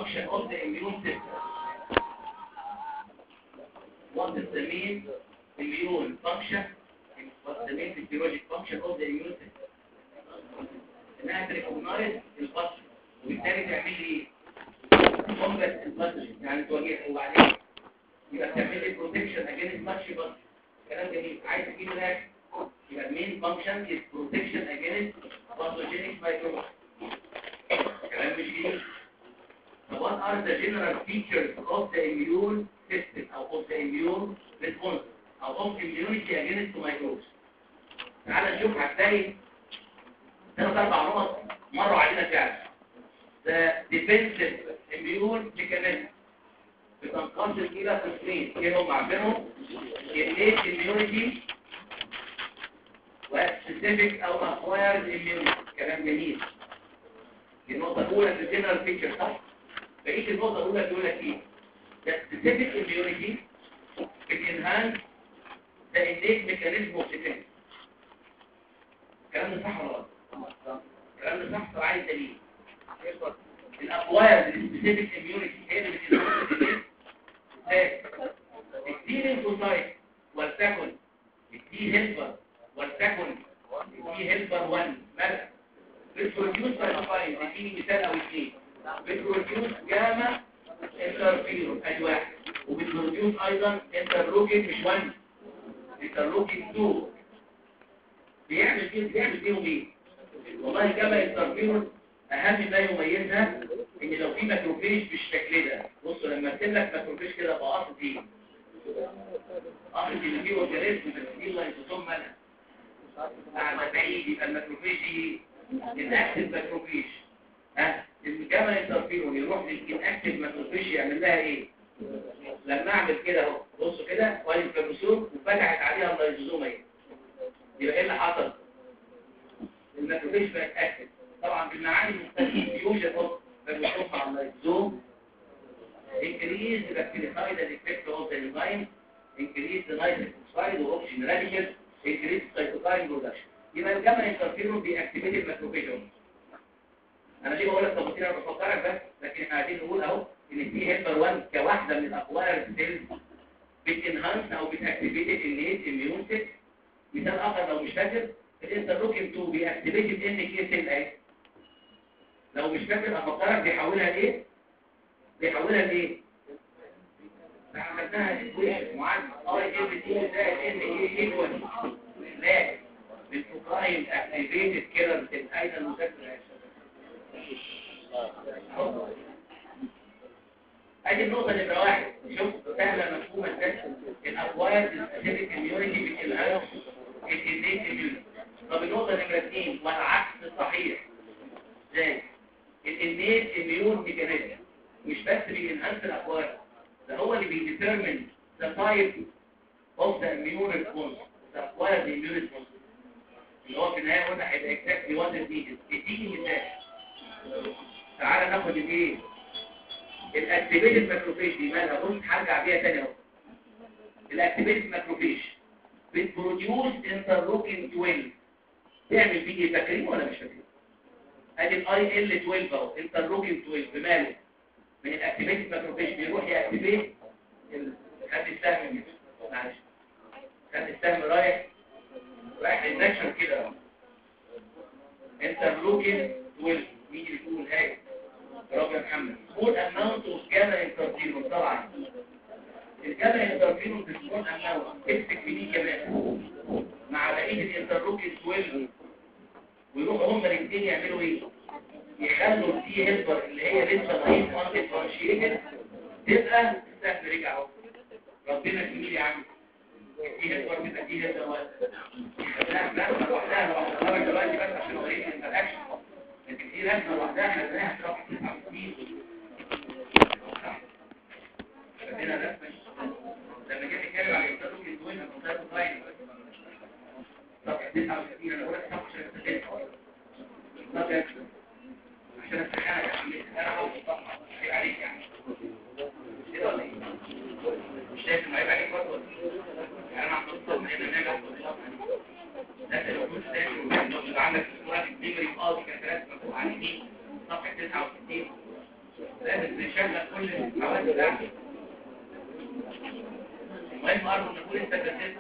function of the immune system what is the main immune function what's the main physiologic function of the immune system انها تريكوجنايز البطن وبالتالي تعمل لي كومبات البطن يعني تواجهها وبعدين يبقى تعمل لي بروتكشن اجينست ماتش بطن كلام جميل عايز تجيب الاخر يبقى المين فانكشن از بروتكشن اجينست باثوجينيك مايكروبس كلام مش جديد طب what are the general features of the immune system او of the immune response او of immunity against microbes تعال نشوف هتلاقي ثلاث اربع نقط مروا علينا فعلا the defensive immune mechanism بتنقسم الى قسمين ايه هم عارفينهم innate immunity وسبيسيفيك او acquired immunity كلام جميل النقطه الاولى في الجنرال فيتشر صح بقيه النقطه الاولى بيقول لك ايه the specific immunity بتنهانس the innate mechanism of defense الكلام ده صح ولا غلط الكلام ده صح طب عايز دليل الاكوايرد السبيسيفيك اميونيتي هي اللي بتنهانس الدي لينفوسايت ولتكن الدي هيلبر ولتكن الدي هيلبر 1 مالها بتبروديوس بايتوكاين اديني مثال او اثنين بتبروديوس جاما انترفيرون ادي واحد وبتبروديوس ايضا انترلوكين مش 1 انترلوكين 2 بيعمل ايه بيعمل فيهم ايه والله جاما انترفيرون اهم ما يميزها ان لو في ماكروفيج بالشكل ده بصوا لما ارسم لك ماكروفيج كده بقصد ايه قصد اللي فيه اورجانيزم بس دي لايزوسوم منها بعد بعيد يبقى الماكروفيج دي الاكتف ماكروفيج ها الجاما انترفيرون يروح للاكتف ماكروفيج يعمل لها ايه لما اعمل كده اهو بصوا كده وادي الكروموسوم وفتحت عليها اللايزوسوم اهي يبقى ايه اللي حصل الماكروفيج بقت اكتف طبعا بالمعاني المختلفه يوجد اهو بنشوف على اللايزوم increase the bactericidal effect of the enzyme increase the nitric oxide or oxygen radicals increase cytokine production يبقى الجاما انترفيرون بيأكتيفيت الماكروفيج انا ليه بقول لك طب انا بفكرك بس لكن احنا قاعدين نقول اهو ان تي هيلبر 1 كواحده من الاكواير سيلز بتنهانس او بتاكتيفيت النيت اميون سيل مثال اخر لو مش فاكر الانترلوكين 2 بيأكتيفيت الان كي سيل اهي لو مش فاكر افكرك بيحولها لايه بيحولها لايه عملناها ايكويشن معادله اي ام تي زائد ان اي ايكوال لا بالفوكايل اكتيفيتد كده اين المذاكره ادي النقطه نمره واحد شوف سهله مفهومه ازاي الاكوايرد سبيسيفيك اميونيتي بالالهام الانيت اميونيتي طب النقطه نمره اثنين والعكس صحيح ازاي الانيت اميون ميكانيزم مش بس بينهانس الاكوايرد ده هو اللي بيديترمين the type of the immune response the acquired immune response اللي هو في النهايه قلنا هيبقى exactly what is needed اديني مثال تعالى ناخد الايه الاكتيفيتد ماكروفيج دي مالها بص هرجع بيها تاني اهو الاكتيفيتد ماكروفيج بتبروديوس انترلوكين 12 تعمل بيه ايه فاكرين ولا مش فاكرين ادي الاي ال 12 اهو انترلوكين 12 بماله من الاكتيفيتد ماكروفيج بيروح ياكتيفيت خد السهم من معلش خد السهم رايح رايح للنكشن كده انترلوكين 12 مين اللي يقول هاي برافو يا محمد سمول اماونت اوف جاما انترفيرون طبعا الجاما انترفيرون في سمول اماونت تمسك في دي كمان مع بقيه الانترلوكين 12 ويروحوا هما الاثنين يعملوا ايه يخلوا الدي هيلبر اللي هي لسه ضعيف انت ديفرنشيتد تبقى السهم رجع اهو ربنا جميل يا عم دي هيلبر تبقى دي هيلبر لا لا لوحدها لوحدها دلوقتي بس عشان اوريك الانتراكشن لكن دي لازمه لوحدها خدناها في صفحه 69 خدنا رسمه لما جيت اتكلم على الانترلوك الدوين المنطقه الفاين صفحه 69 انا بقول لك صفحه 69 عشان استحاله يعني انا عاوز الصفحه مش عليك يعني كده ولا ايه مش شايف انه عيب عليك برضه يعني انا هحط الصفحه هنا ان انا ده لو كنت ساكن لو عندك صوره ميموري اه دي كانت رسمه مكتوب على اليمين صفحه 69 لازم نشغل كل الحواس بتاعتك المهم ارجو ان نقول انت كسبت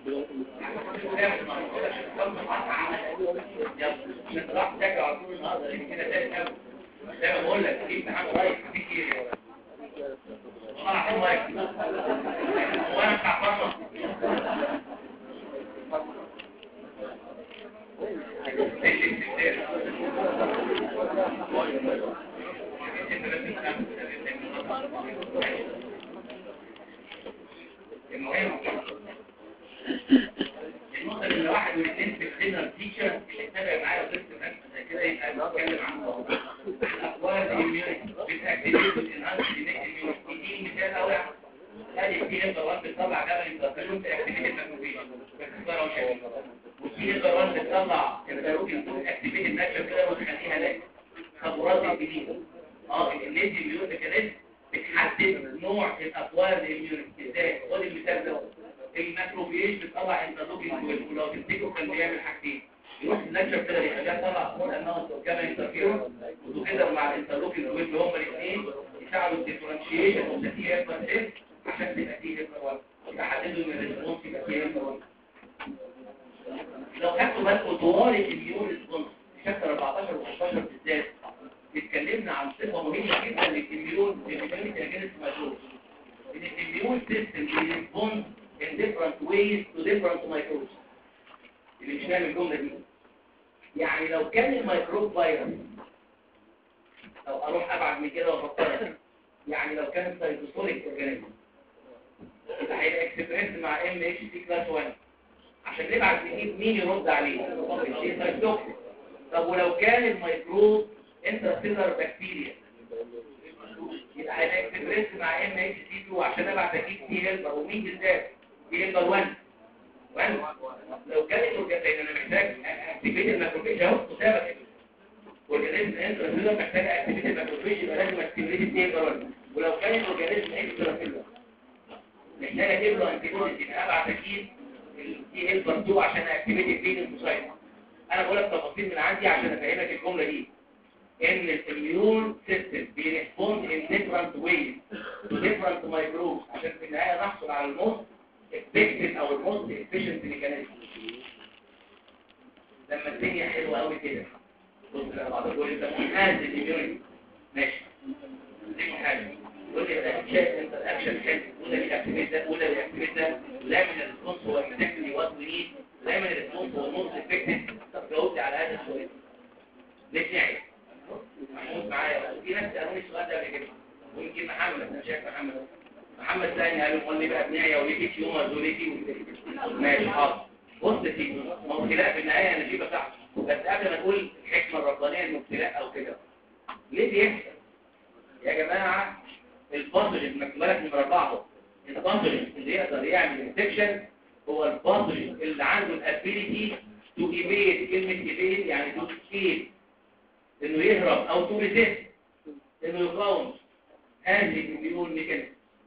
انت راح تذاكر على طول النهارده لان كده تاني قوي زي ما بقول لك في امتحان قريب فيك ايه والله العظيم واقف وانا بتاع فرصه المهم النقطة اللي واحد والاثنين في السينر تيشر اللي تابع معايا وقلت زي كده يبقى نتكلم عن الأقوال الإميونيتي بتأكتيفيت والإنهانس دينيك إميونيتي دي مثال أوي هذه في هيبر بتطلع جبل التركيون في أكتيفيت المكروفيج باختصار وشكل وفي هيبر بتطلع التروكين أكتيفيت النكشة كده وتخليها لاك خبرات الجديدة اه النادي الميون ميكانيزم بتحدد نوع الأطوار الإميونيتي ازاي خد المثال ده الماكروفيج بتطلع انترلوكين ولو تفتكروا كان بيعمل حاجتين يروح النكشر كده يخليها تطلع هرمون اماونت وكما انترفيرون وتقدر مع الانترلوكين اللي هما الاثنين يساعدوا الديفرنشيشن اوف ذا تي اف سيل عشان تبقى تي اف 1 يحددوا ان الريسبونس يبقى تي اف 1 لو خدتوا بالكم طوال الاميون ريسبونس شابتر 14 و 15 بالذات اتكلمنا عن صفه مهمه جدا للاميون الاميون اجينست مايكروبس ان الاميون سيستم بيريسبوند in different ways to different microbes اللي مش فاهم الجملة دي يعني لو كان الميكروب فيروس لو اروح ابعد من كده وافكر يعني لو كان سايتوسوليك اورجانيزم يبقى هيبقى اكسبريس مع ام اتش سي كلاس 1 عشان نبعت نجيب مين يرد عليه سايتوكسيك طب ولو كان الميكروب انترسيلر بكتيريا يبقى هيبقى اكسبريس مع ام اتش سي 2 عشان ابعت اجيب تي هيلبر ومين بالذات تي هيلبر 1 1 لو كان الاورجانيزم انا محتاج اكتيفيت الماكروفيج اهو مسابقه اورجانيزم انترسيلر محتاج اكتيفيت الماكروفيج يبقى لازم اكتيفيت التي هيلبر 1 ولو كان الاورجانيزم اكستراسيلر محتاج اجيب له انتي بوديز يبقى ابعت اكيد التي هيلبر 2 عشان اكتيفيت البين سايت انا بقول لك تفاصيل من عندي عشان افهمك الجمله دي ان الاميون سيستم بيريسبوند ان ديفرنت ويز تو ديفرنت مايكروبس عشان في النهايه نحصل على الموست افكتيف او الموست افيشنت ميكانيزم لما الدنيا حلوه قوي كده بص انا بعد كل انت منحاز للاميونيتي ماشي دي حاجه يقول لي ده شايف انت الاكشن حلو وده بيأكتيفيت ده وده بيأكتيفيت ده ودايما الريسبونس هو اكزاكتلي وات وي نيد دايما الريسبونس هو الموست افكتيف طب جاوبت على هذا السؤال ليه نعرف محمود معايا في ناس سالوني السؤال ده قبل كده ويمكن محمد انا شايف محمد محمد سالني قال له لي بقى ابنيه وليه في تيومر وليه في ماشي حاضر بص يا سيدي ما هو ابتلاء في النهايه النتيجه بتاعته بس قبل ما نقول الحكمه الربانيه انه ابتلاء او كده ليه بيحصل يا جماعه الباثوجين مكتوب لك نمره 4 الباثوجين اللي يقدر يعمل انفكشن هو الباثوجين اللي عنده الابيليتي تو ايفيد كلمه ايفيد يعني تو اسكيب انه يهرب او تو ريزيست انه يقاوم هذه الاميون ميكانيزم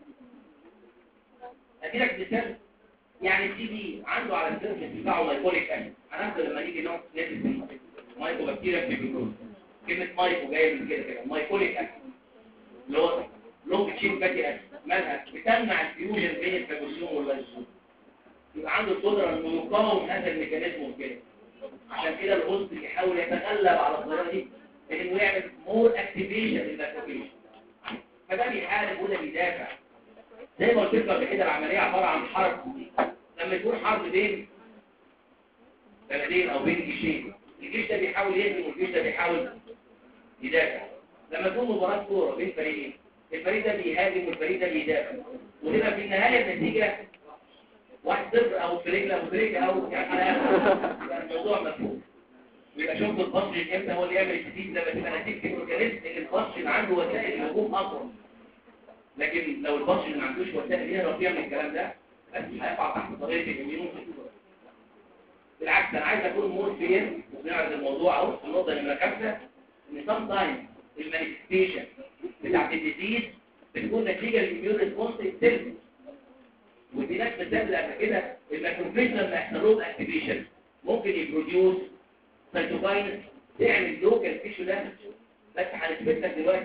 اديلك مثال يعني التي بي عنده على السيرفس بتاعه مايكوليك اسيد هناخد لما نيجي نقعد ندرس مايكو بكتيريا في الجلوكوز كلمه مايكو جايه من كده كده مايكوليك اسيد اللي هو لونج تشين فاتي اسيد مالها بتمنع الفيوجن بين الفاجوسيوم واللايزوم يبقى عنده القدره انه يقاوم هذا الميكانيزم كده عشان كده الهوست يحاول يتغلب على الظاهره دي بانه يعمل مور اكتيفيشن للماكروفيج فده بيحارب وده بيدافع زي ما قلت لك قبل كده العمليه عباره عن حرب لما يكون حرب بين بلدين او بين جيشين الجيش ده بيحاول يهزم والجيش ده بيحاول يدافع لما تكون مباراه كوره بين فريقين الفريق ده بيهاجم والفريق ده بيدافع وتبقى في النهايه النتيجه واحد صفر او في رجل او في رجل او يعني على يعني الموضوع مفهوم يبقى شفت البصري امتى هو اللي يعمل التدريب لما تبقى نتيجه الاورجانيزم اللي البصري عنده وسائل هجوم اقوى لكن لو البصري ما عندوش وسائل يهرب فيها من الكلام ده بس هيقع تحت طريقه الاميون بالعكس انا عايز اكون مور فير وبنعرض الموضوع اهو النقطه نمره خمسه ان سام تايم المانيفستيشن بتاعت الديزيز بتكون نتيجه للاميون ريسبونس سيلف ودي ناس مثال قبل كده الماكروفيج لما يحصل لهم اكتيفيشن ممكن يبروديوس سيتوكاين تعمل لوكال تيشو دامج بس هنثبت لك دلوقتي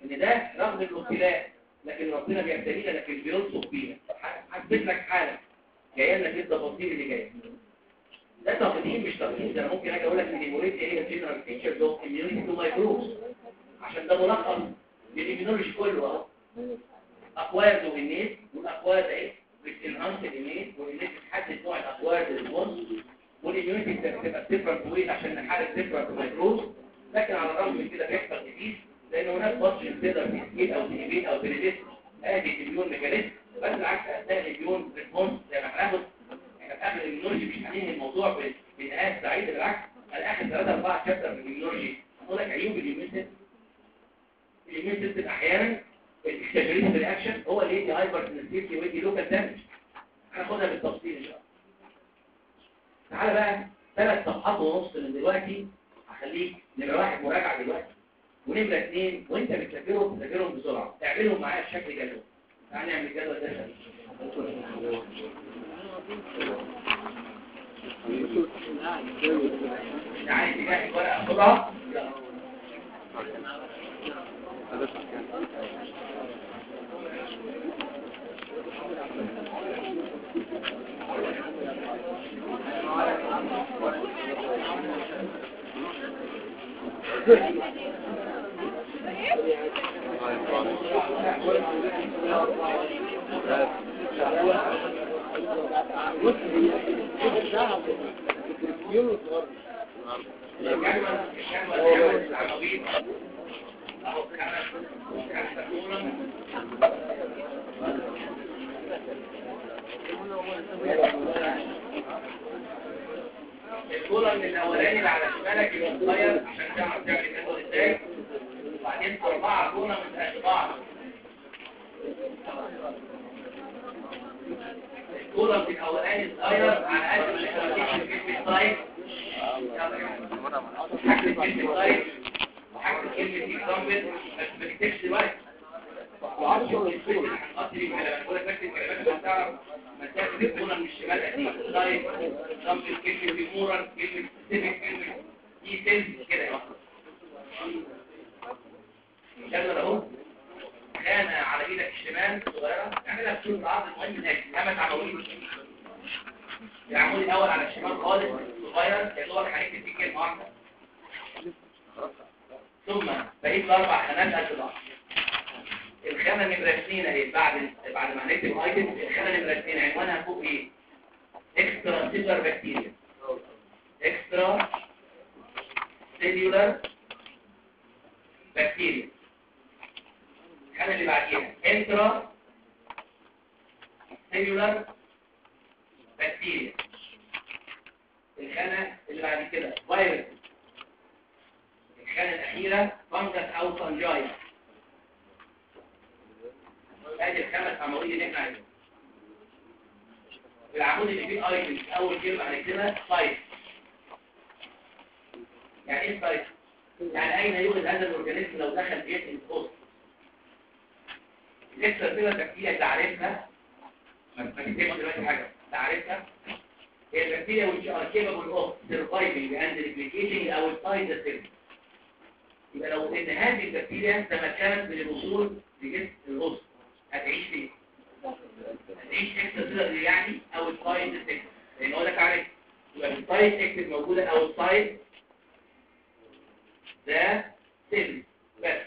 ان ده رغم الابتلاء لكن ربنا بيبتلينا لكن بيلطف بينا هثبت لك حاله جايه لك التفاصيل اللي جايه ده تقديم مش تقديم ده انا ممكن اجي اقول لك ان الهيموريديا هي جنرال فيتشرز اوف اميونيتي تو مايكروبس عشان ده ملخص للاميونولوجي كله اهو اكوايرد وانيت والاكوايرد ايه بتنهانس الانيت والانيت بتحدد نوع الاكوايرد ريسبونس والاميونيتي بتبقى ديفرنت ويز عشان نحارب ديفرنت مايكروبس لكن على الرغم من كده بيحصل جديد لان هناك فانكشن تقدر تسكيل او تنبيت او تنبيت ادي الاميون ميكانيزم بس العكس اثناء الاميون ريسبونس زي ما هناخد احنا في اخر الاميونولوجي مش هننهي الموضوع بنهايه سعيده بالعكس انا اخر 3 4 شابتر من الاميونولوجي هقول لك عيوب الاميون سيستم الاميون سيستم احيانا الاكسجريشن رياكشن هو اللي يدي هايبر سنسيتي ويدي لوكال دامج هناخدها بالتفصيل ان شاء الله تعالى بقى ثلاث صفحات ونص من دلوقتي هخليك نمره واحد مراجعه دلوقتي ونمره اثنين وانت بتذاكرهم تذاكرهم بسرعه اعملهم معايا بشكل جدول تعالى نعمل الجدول ده شويه انت عايز تجهز ورقه بسرعه يلا الجدول الجدول العناوين اهو خمس خمسه كولم الكولم الاولاني اللي على شمالك يبقى صغير عشان تعرف تعمل الجدول ازاي وبعدين اربعه كولم قد بعض الكولم الاولاني صغير على قد ما احنا بنكتب كلمه سايز حكم كلمه سايز وحكم كلمه اكزامبل بس ما تكتبش دلوقتي وعارف شو الكولم هنقصري على بقول لك بكتب كلمات عشان تعرف مسافه الكولم من الشمال قد سايز اكزامبل كلمه مورال كلمه سيفيك كلمه اي سيلز كده يلا اهو خانة على ايدك الشمال صغيرة اعملها بصورة العرض المهم انك خمس عواميد العمود الاول على الشمال خالص صغير يا دوبك هنكتب فيه كلمة واحدة ثم بقيت الاربع خانات قد بعض الخانة نمرة اثنين اهي بعد بعد ما هنكتب ايتم الخانة نمرة اثنين عنوانها فوق ايه؟ اكسترا سيلولار بكتيريا اكسترا سيلولار بكتيريا الخانة اللي بعديها انترا سيلولار بكتيريا الخانة اللي بعد كده فيروس الخانة الأخيرة فانجس أو فانجاي هذه الخمس عمودية اللي احنا عايزينها العمود اللي فيه ايتمز أول كلمة هنكتبها سايت يعني ايه سايت؟ يعني أين يوجد هذا الأورجانيزم لو دخل بيت البوست الاكسترا سيلر بكتيريا تعرفها ما تكتبش دلوقتي حاجه تعرفها هي البكتيريا which are capable of surviving and replicating outside the cell يبقى لو ان هذه البكتيريا تمكنت من الوصول لجسم الغصن هتعيش فين؟ هتعيش اكسترا سيلر يعني outside the cell لان هو لك عارف يبقى السايت اكتب موجوده outside the cell بس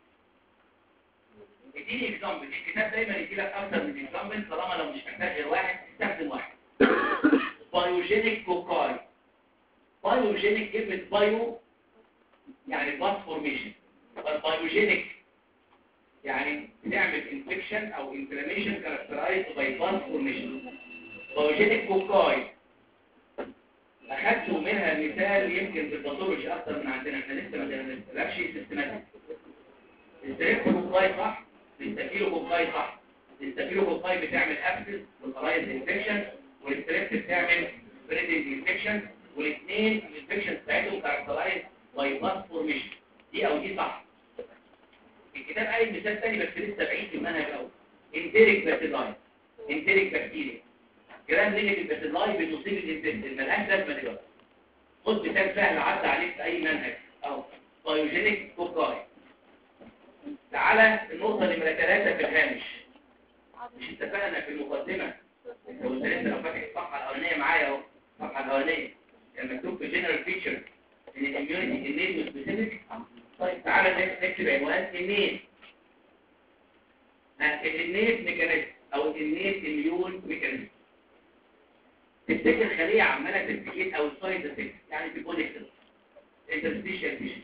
اديني اكزامبل الكتاب دايما يدي لك اكتر من اكزامبل طالما لو مش محتاج غير واحد استخدم واحد بايوجينيك كوكاي بايوجينيك كلمه بايو يعني باس فورميشن بايوجينيك يعني بتعمل انفكشن او انفلاميشن كاركترايز باي باس فورميشن بايوجينيك كوكاي اخدته منها مثال يمكن في الباثولوجي اكتر من عندنا احنا لسه ما درسناش سيستماتيك الستريبتوكوكاي صح الستافيلوكوكاي صح الستافيلوكوكاي بتعمل ابسس والقرايز انفكشن والستريبت بتعمل بريدنج انفكشن والاثنين الانفكشن بتاعتهم كاركترايز باي باس فورميشن دي او دي صح الكتاب قايل مثال ثاني بس لسه بعيد في المنهج الاول انتريك باسيلاي انتريك بكتيريا جرام نيجاتيف باسيلاي بتصيب الانفكشن ملهاش لازمه دلوقتي خد مثال سهل عدى عليك في اي منهج اهو بايوجينيك كوكاي تعال على النقطة نمرة ثلاثة في الهامش مش اتفقنا في المقدمة انت قلت لسه لو فاكر الصفحة الأولانية معايا اهو الصفحة الأولانية كان مكتوب في جنرال فيتشر ان الاميونيتي النيت وسبيسيفيك طيب تعالى نكتب عنوان النيت النيت ميكانيزم او النيت اميون ميكانيزم تفتكر خلية عمالة تفتكر او سايد افكت يعني في بودي كده انترستيشن فيشن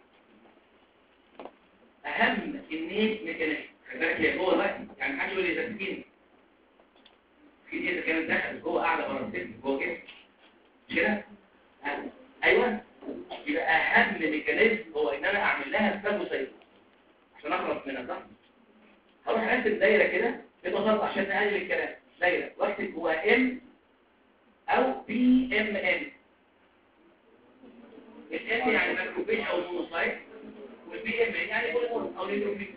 اهم النيت ميكانيزم خلي بالك هي جوه بقى يعني محدش يقول لي ده سكين في دي كانت دخلت جوه قاعده بره السجن جوه كده مش كده ايوه يبقى اهم ميكانيزم هو ان انا اعمل لها فاجوسايت عشان اخلص من الضغط هروح ارسم دايره كده ببساطه عشان نقلل الكلام دايره واكتب جواها ام او بي ام ان الام يعني ماكروفيج او مونوسايت والبي ام ان يعني بوليمورف او نيتروفيج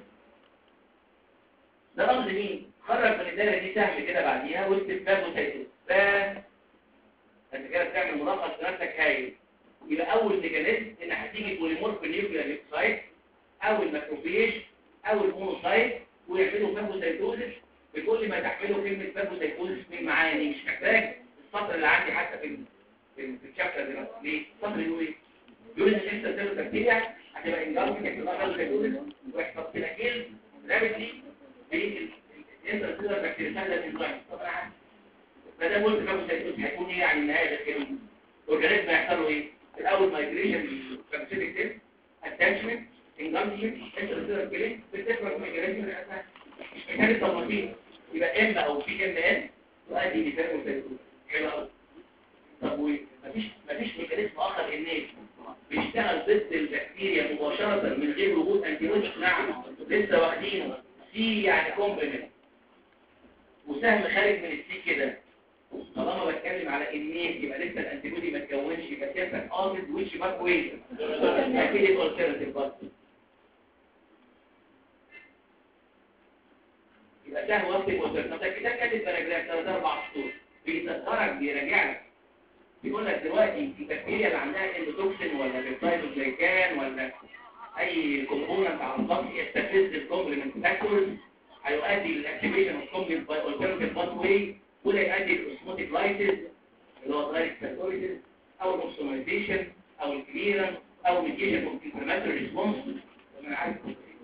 ده رمز مين خرج من الدايره دي سهم كده بعديها واكتب فاجوسايتوس ف انت كده بتعمل ملخص لنفسك هايل يبقى اول ميكانيزم ان هتيجي بوليمورف نيوكلير ليبسايت او الماكروفيج او المونوسايت ويعملوا فاجوسايتوزس بكل ما تحمله كلمه فاجوسايتوزس من معاني مش محتاج السطر اللي عندي حتى في في الشابتر ده ليه السطر اللي هو ايه يقول ان الانتر سيلول بكتيريا هتبقى انجلوبينج يحصل لها فاجوسايتوزس ويحصل كده كيل رابيدلي في الانتر سيلول بكتيريا انزيم طب انا عارف فده قلت فاجوسايتوزس هيكون ايه يعني النهايه غير كده الاورجانيزم هيحصل له ايه الاول مايجريشن للفاجوسيتيك سيل اتاتشمنت انجلوبينج انتر سيلول كيلينج بتفرق مايجريشن مش محتاج التفاصيل يبقى ام او بي ام ان وادي مثال وسيكون حلو قوي طب ومفيش مفيش ميكانيزم اخر الناس بيشتغل ضد البكتيريا مباشره من غير وجود انتي بودي نعم لسه واخدينه سي يعني كومبلمنت وسهم خارج من السي كده طالما بتكلم على الناس يبقى لسه الانتي بودي ما اتكونش يبقى كده قاصد وش باك واي اكيد الالترناتيف برضه يبقى ده وقت الموتر طب ده كده كاتب باراجراف ثلاث اربع سطور بيذكرك بيراجع لك بيقول لك دلوقتي البكتيريا اللي عندها اندوتوكسين ولا بيبتايدوجليكان ولا اي كومبوننت على الخط يستفز الكومبلمنت فاكتورز هيؤدي للاكتيفيشن اوف كومبلمنت باي الترناتيف باث واي وده يؤدي للاوسموتيك لايسيس اللي هو دايركت فاكتوريتيز او الاوبسومايزيشن او الكليرنس او ميديشن اوف انفلاماتوري ريسبونس انا عارف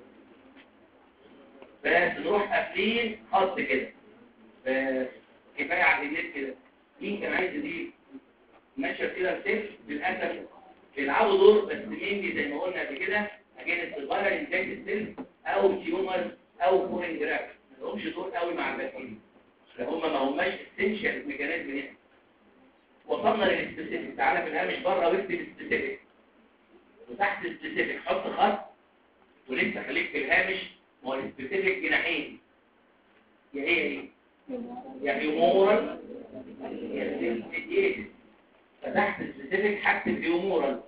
بس نروح قافلين خط كده بس كفايه على النت كده مين كان عايز يضيف نشر كده ستيب للاسف بيلعبوا دور بس مين زي ما قلنا قبل كده اجين الصغيره انتاج سيل او تيومر او فورين جراف ما لهمش دور قوي مع البكتيريا هم ما هماش اسينشال ميكانيزم هنا وصلنا للسبيسيفيك تعالى في الهامش بره واكتب سبيسيفيك وتحت سبيسيفيك حط خط ولسه خليك في الهامش ما هو السبيسيفيك جناحين يا ايه ايه يا هيومورال يا سيمبليتيز فتحت السبيسيفيك حتى الهيومورال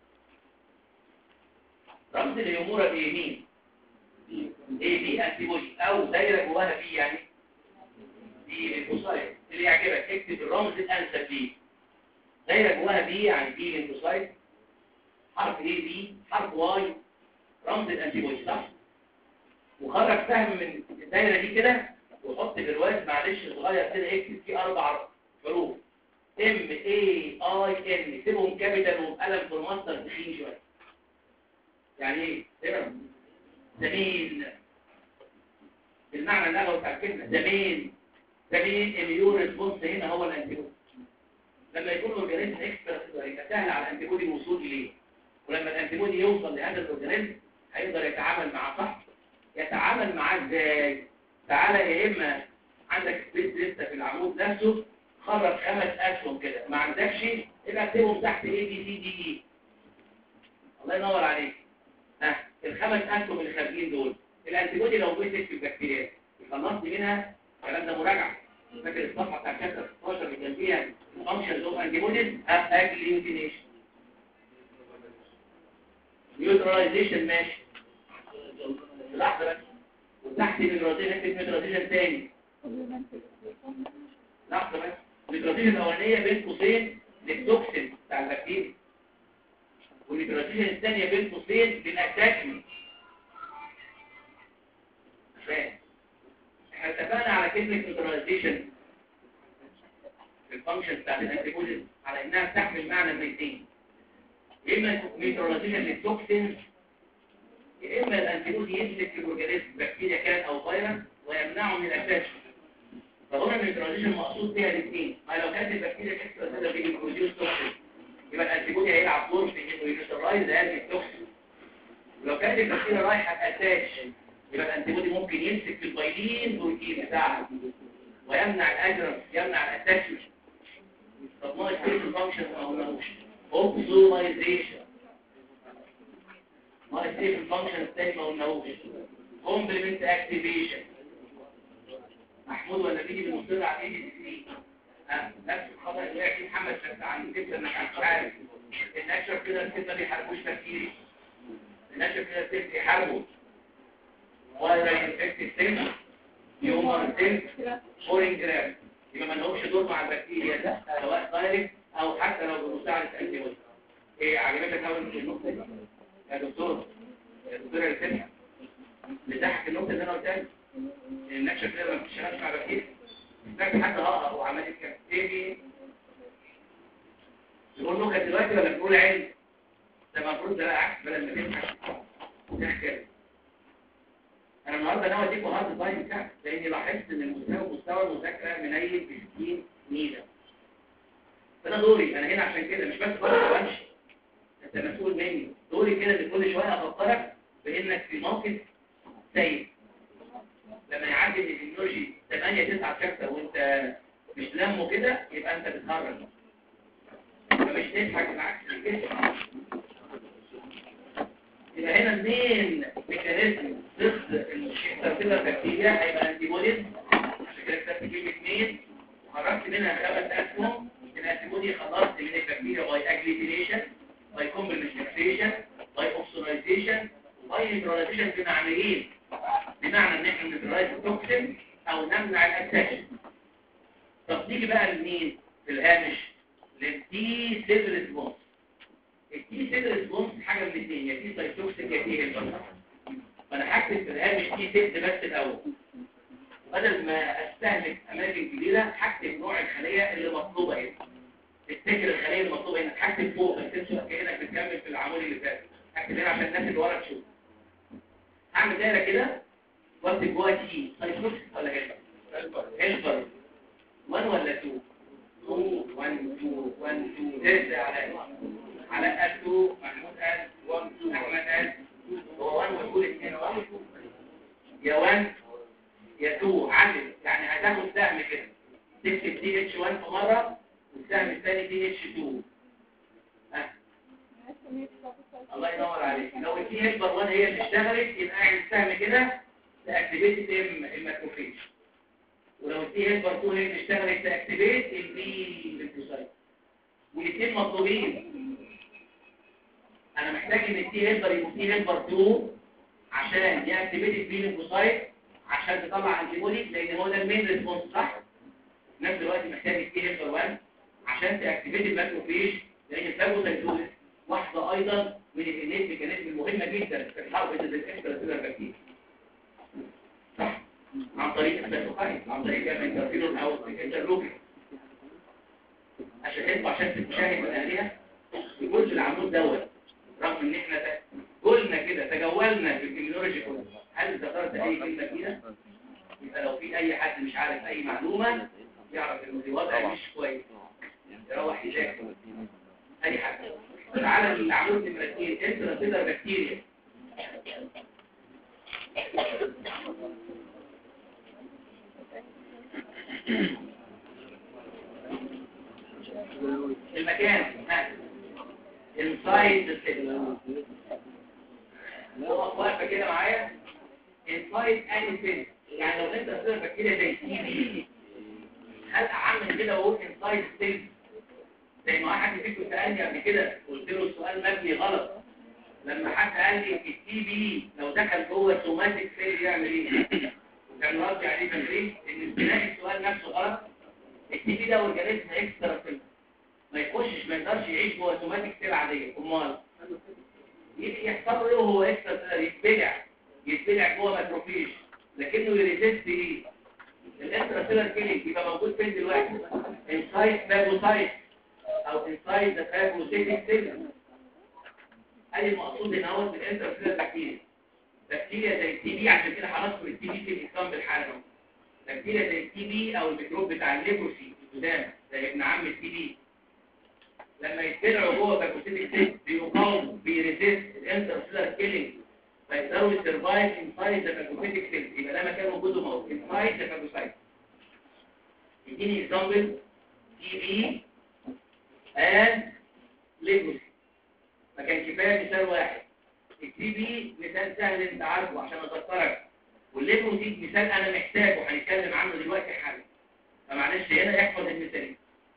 رمز الهيومورال ايه مين ايه بي انتيبودي او دايره جواها بي يعني دي ليمفوسايت اللي يعجبك اكتب الرمز الانسب ليه دايره جواها بي يعني بي ليمفوسايت حرف ايه بي حرف واي رمز الانتيبودي صح وخرج سهم من الدايره دي كده وحط برواز معلش صغير كده اكتب فيه اربع حروف ام اي اي ان اكتبهم كابيتال وبقلم في الماستر تخين شويه يعني ايه تمام زميل بالمعنى اللغوي بتاع الكلمه زميل زميل اميون ريسبونس هنا هو الانتيبودي لما يكون الاورجانيزم اكسترا يبقى سهل على الانتيبودي الوصول اليه ولما الانتيبودي يوصل لهذا الاورجانيزم هيقدر يتعامل معاه صح يتعامل معاه ازاي تعالى يا اما عندك سبيس لسه في العمود نفسه خرج خمس اسهم كده ما عندكش يبقى اكتبهم تحت اي بي سي دي اي الله ينور عليك ها الخمس اسهم اللي خارجين دول الانتيبودي لو مسك في البكتيريا خلصت منها الكلام ده مراجعه فاكر الصفحه بتاع شابتر 16 اللي كان فيها فانكشنز اوف انتيبوديز اجليوتينيشن نيوتراليزيشن ماشي لحظه بس وتحت الميترازيشن اكتب ميترازيشن تاني لحظه بس الميترازيشن الاولانيه بين قوسين للتوكسين بتاع البكتيريا والميترازيشن الثانيه بين قوسين للاتاكمنت تاني احنا اتفقنا على كلمة نيوتراليزيشن في الفانكشن بتاعت الانتيبوديز على انها بتحمل معنى الاثنين يا اما نيوتراليزيشن للتوكسينز يا اما الانتيبودي يمسك في الاورجانيزم بكتيريا كان او فيروس ويمنعه من الاتاشن فهنا النيوتراليزيشن مقصود بيها الاثنين ما لو كانت البكتيريا اكسترا سيلر بيجي بروديوس توكسين يبقى الانتيبودي هيلعب دور في انه ينيوترالايز هذه التوكسين ولو كانت البكتيريا رايحه تاتاش يبقى الانتيبودي ممكن يمسك في البايلين بروتين بتاعها ويمنع الاجرس يمنع الاتاشمنت طب ما ايه الفانكشن ما قلناهوش اوبزومايزيشن ما ايه الفانكشن الثاني ما قلناهوش كومبلمنت اكتيفيشن محمود ولا بيجي بنصر على ايدي دي ها نفس الخطا اللي وقع فيه محمد شفعان الفكره انك مش عارف النشر كده الست ما بيحاربوش تفكيري النشر كده الست بيحاربوا فايرال انفكتيف سيل هيومر سيل فورين جرام يبقى ما لهمش دور مع البكتيريا ده سواء دايركت او حتى لو بمساعده انتيبيوتيك ايه عجبتك قوي النقطه دي يا دكتور يا دكتوره الفتحه بتضحك النقطه اللي انا قلتها النكشه كده ما بتشتغلش مع بكتيريا محتاج حد هقر وعمليه كده ايه دي نقول نكت دلوقتي ولا نقول علم ده المفروض ده عكس بدل ما تضحك تحكي انا النهارده ناوي اديكم هارد تايم بتاعك لاني لاحظت ان المستوى مستوى المذاكره منيل ب 60 نيله فانا دوري انا هنا عشان كده مش بس بقول وامشي انت مسؤول مني دوري كده ان كل شويه افكرك بانك في موقف سيء لما يعدي من التكنولوجي 8 9 شابتر وانت مش لمه كده يبقى انت بتهرج فمش تضحك بالعكس كده يبقى هنا اثنين ميكانيزم ضد الشيكتر بكتيريا هيبقى انتي بوديز عشان كده كتبت كلمه اثنين وخرجت منها خمس اسهم الانتي بودي خلصت من البكتيريا باي اجليتينيشن باي كومبلمنتيشن باي اوكسيدايزيشن وباي نيوتراليزيشن بمعنيين بمعنى ان احنا نيوترالايز التوكسين او نمنع الاتاكشن طب نيجي بقى لمين في الهامش للدي سيل ريسبونس التي سيل ريسبونس حاجه من الاثنين يا تي سايتوكسيك يا تي هيلبر فانا هكتب في الهامش تي سيل بس الاول بدل ما استهلك اماكن كبيره هكتب نوع الخليه اللي مطلوبه هنا تفتكر الخليه المطلوبه هنا هكتب فوق بس انت كانك بتكمل في العمود اللي فات هكتب هنا عشان الناس اللي ورا تشوف هعمل دايره كده واكتب جواها تي سايتوكسيك ولا هيلبر هيلبر 1 ولا 2 2 1 2 1 2 ترجع على على قده محمود قال 1 2 احمد قال هو 1 ويقول 2 يا 1 يا 2 علم يعني هتاخد سهم كده تكتب دي اتش 1 في مره والسهم الثاني دي اتش 2 ها الله ينور عليك لو التي هيلبر 1 هي اللي اشتغلت يبقى اعمل سهم كده تاكتيفيت ام الماكروفيج ولو التي هيلبر 2 هي اللي اشتغلت تاكتيفيت البي ليمفوسايت والاثنين مطلوبين انا محتاج ان التي هيلبر يبقى تي هيلبر 2 عشان ياكتيفيت البي ليمفوسايت عشان تطلع انتي بودي لان هو ده المين ريسبونس صح في نفس الوقت محتاج التي هيلبر 1 عشان تاكتيفيت الماكروفيج لان الفاجوسايتوزيس واحده ايضا من الانيت ميكانيزم المهمه جدا في الحرب ضد الاكسترا سيلر بكتيريا صح عن طريق السيتوكاين عن طريق الانترفيرون او الانترلوكين عشان انتوا عشان تتشاهد الالهه بكل العمود دوت رغم ان احنا قلنا كده تجولنا في الكيميولوجي كله هل ذكرت اي كلمه كده يبقى لو في اي حد مش عارف اي معلومه يعرف ان الوضع مش كويس يروح يذاكر اي حد تعالى للعمود نمره 2 انترا سيلر بكتيريا المكان inside the cell هو واقفه كده معايا inside any cell يعني لو انت تصير بكتيريا زي تي بي هل اعمل كده واقول inside cell زي ما واحد فيكم سالني قبل كده قلت له السؤال مبني غلط لما حد قال لي التي بي لو دخل جوه سوماتيك سيل يعمل ايه وكان ردي عليه تمرين ان استناد السؤال نفسه غلط التي بي ده اورجانيزم اكسترا سيل ما يخشش ما يقدرش يعيش جوه سوماتيك سيل عاديه امال يحصل له ايه وهو اكسترا سيل يتبلع يتبلع جوه ماكروفيج لكنه يريزيست ايه الانتراسيلر كيلينج يبقى موجود فين دلوقتي انسايد فاجوسايت او انسايد ذا فاجوسيتيك سيل ادي المقصود هنا هو بالانتراسيلر بكتيريا بكتيريا زي التي بي عشان كده هنذكر التي بي في الاسلام بالحاله بكتيريا زي التي بي او الميكروب بتاع الليبروسي القدامى زي ابن عم التي بي لما يتبعوا جوه فاجوسيتيك سيل بيقاوموا بيريزيست الانتراسيلر كيلينج فيقدروا يسرفايف انسايد ذا فاجوسيتيك سيل يبقى ده مكان وجوده موجود انسايد ذا فاجوسايت اديني اكزامبل تي بي اند ليبروسي ما كان كفايه مثال واحد التي بي مثال سهل انت عارفه عشان اذكرك والليبروسي مثال انا محتاجه هنتكلم عنه دلوقتي حالا فمعلش هنا احفظ المثالين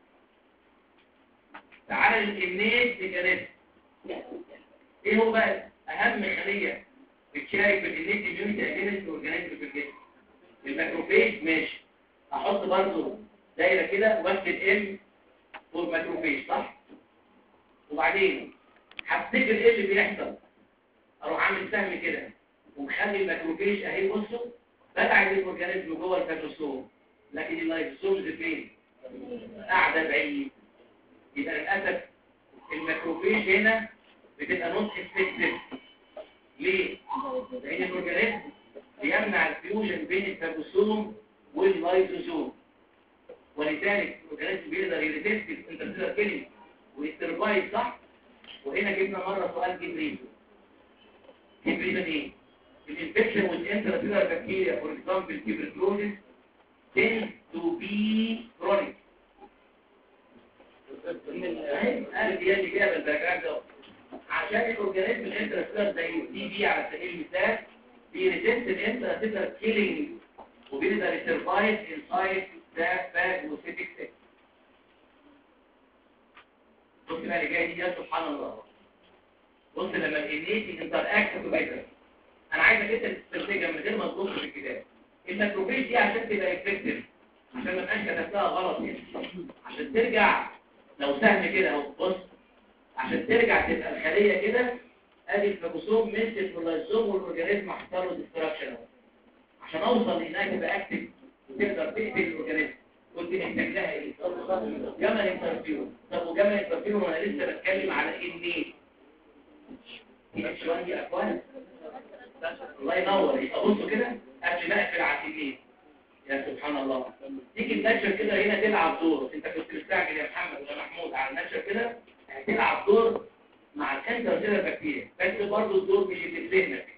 تعال للإمنيت ميكانيزم ايه هو بقى اهم خلية بتشارك في الإمنيت immunity against الاورجانيزم في الجسم الماكروفيج ماشي احط برضو دايرة كده واكتب ام فور ماكروفيج صح وبعدين هفتكر ايه اللي بيحصل اروح عامل سهم كده ومخلي الماكروفيج اهي بصوا ببعد الاورجانيزم جوه الفاجوسوم لكن اللايفوسومز فين قاعده بعيد يبقى للأسف الماكروفيج هنا بتبقى نوت افكتيف ليه؟ لأن الأورجانيزم بيمنع الفيوجن بين الفاجوسوم واللايزوسوم ولذلك الأورجانيزم بيقدر يريزيست الانترسيلر كيلينج ويسترفايد صح؟ وهنا جبنا مرة سؤال جبريل جبريل ايه؟ الانفكشن والانترسيلر بكتيريا فور اكزامبل tuberculosis tends to be chronic قال دي اللي جاب الباك ده عشان الاورجانيزم الانترستيلر زي التي بي على سبيل المثال بيريزنت الانترستيلر كيلينج وبيقدر يسرفايف انسايد ذا فاجوسيتيك سيل بص بقى اللي جاي دي يا سبحان الله بص لما الانيتي انتر اكت توجذر انا عايزك انت تسترجع من غير ما تبص في الكتاب الماكروفيج دي عشان تبقى افكتيف عشان ما تبقاش كتبتها غلط يعني عشان ترجع لو سهم كده اهو بص عشان ترجع تبقى الخليه كده ادي الفاجوسوم مسك واللايزوم والاورجانيزم حصل له ديستراكشن اهو عشان اوصل لانها تبقى اكتف وتقدر تقتل الاورجانيزم كنت محتاج لها ايه؟ جمل انترفيرون طب وجمل انترفيرون وانا لسه بتكلم على ان ايه؟ اتش 1 دي اكوان الله ينور يبقى بصوا كده قبل ما اقفل على التنين يا سبحان الله تيجي النشر كده هنا تلعب دور انت كنت مستعجل يا محمد ولا محمود على النشر كده هتلعب دور مع الكانسر كده البكتيريا بس برضه الدور مش اللي في ذهنك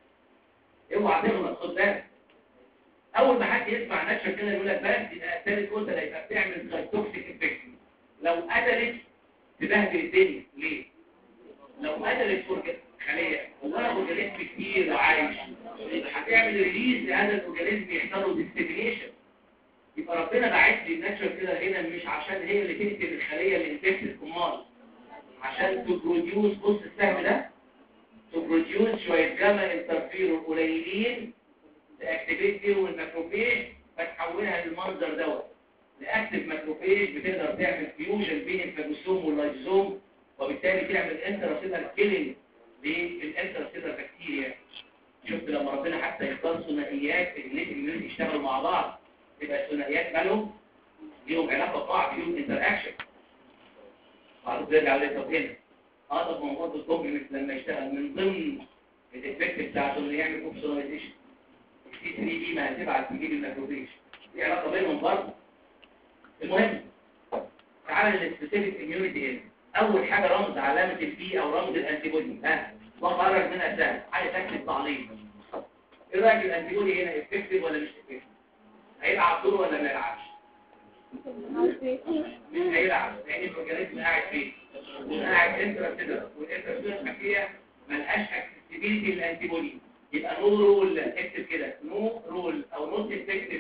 اوعى تغلط خد بالك اول ما حد يسمع نشر كده يقول لك بس يبقى ثالث قلت ده يبقى بتعمل سايتوكسيك انفكشن لو قتلت تبهدل الدنيا ليه؟ لو قتلت فرجة خلية والله اورجانيزم كتير وعايش هتعمل ريليز لهذا الاورجانيزم يحصل له ديستيميشن يبقى ربنا باعت لي الناتشر كده هنا مش عشان هي اللي تقتل الخليه اللي انفكتد امال عشان تبروديوس بص السهم ده تبروديوس شويه جاما انترفيرون قليلين تاكتيفيت بيهم الماكروفيج فتحولها للمنظر دوت لاكتف ماكروفيج بتقدر تعمل فيوجن بين الفاجوسوم واللايزوم وبالتالي تعمل انتراسيلر كيلينج للانتراسيلر بكتيريا شفت لما ربنا حتى يختار ثنائيات النيت اليونت يشتغلوا مع بعض تبقى الثنائيات مالهم ليهم علاقه ببعض ليهم انتر اكشن بعد كده على طب هنا اه طب ما هو برضه الكومبلمنت لما يشتغل من ضمن الافكت بتاعته انه يعمل اوبسوناليزيشن السي 3 دي ما هتبعت تجيب الماكروفيج في علاقه بينهم برضه المهم تعالى للسبيسيفيك اميونيتي هنا اول حاجه رمز علامه البي او رمز الانتي بودي ها وخرج منها سهل عايز تكتب تعليق ايه رايك الانتي بودي هنا افكتيف ولا مش افكتيف هيلعب دور ولا ما يلعبش مش هيلعب لان الاورجانيزم قاعد فين قاعد انترا والانترا البكتيريا ملهاش اكسسبيليتي للانتي بودي يبقى نو رول اكتب كده نو رول او نوت افكتيف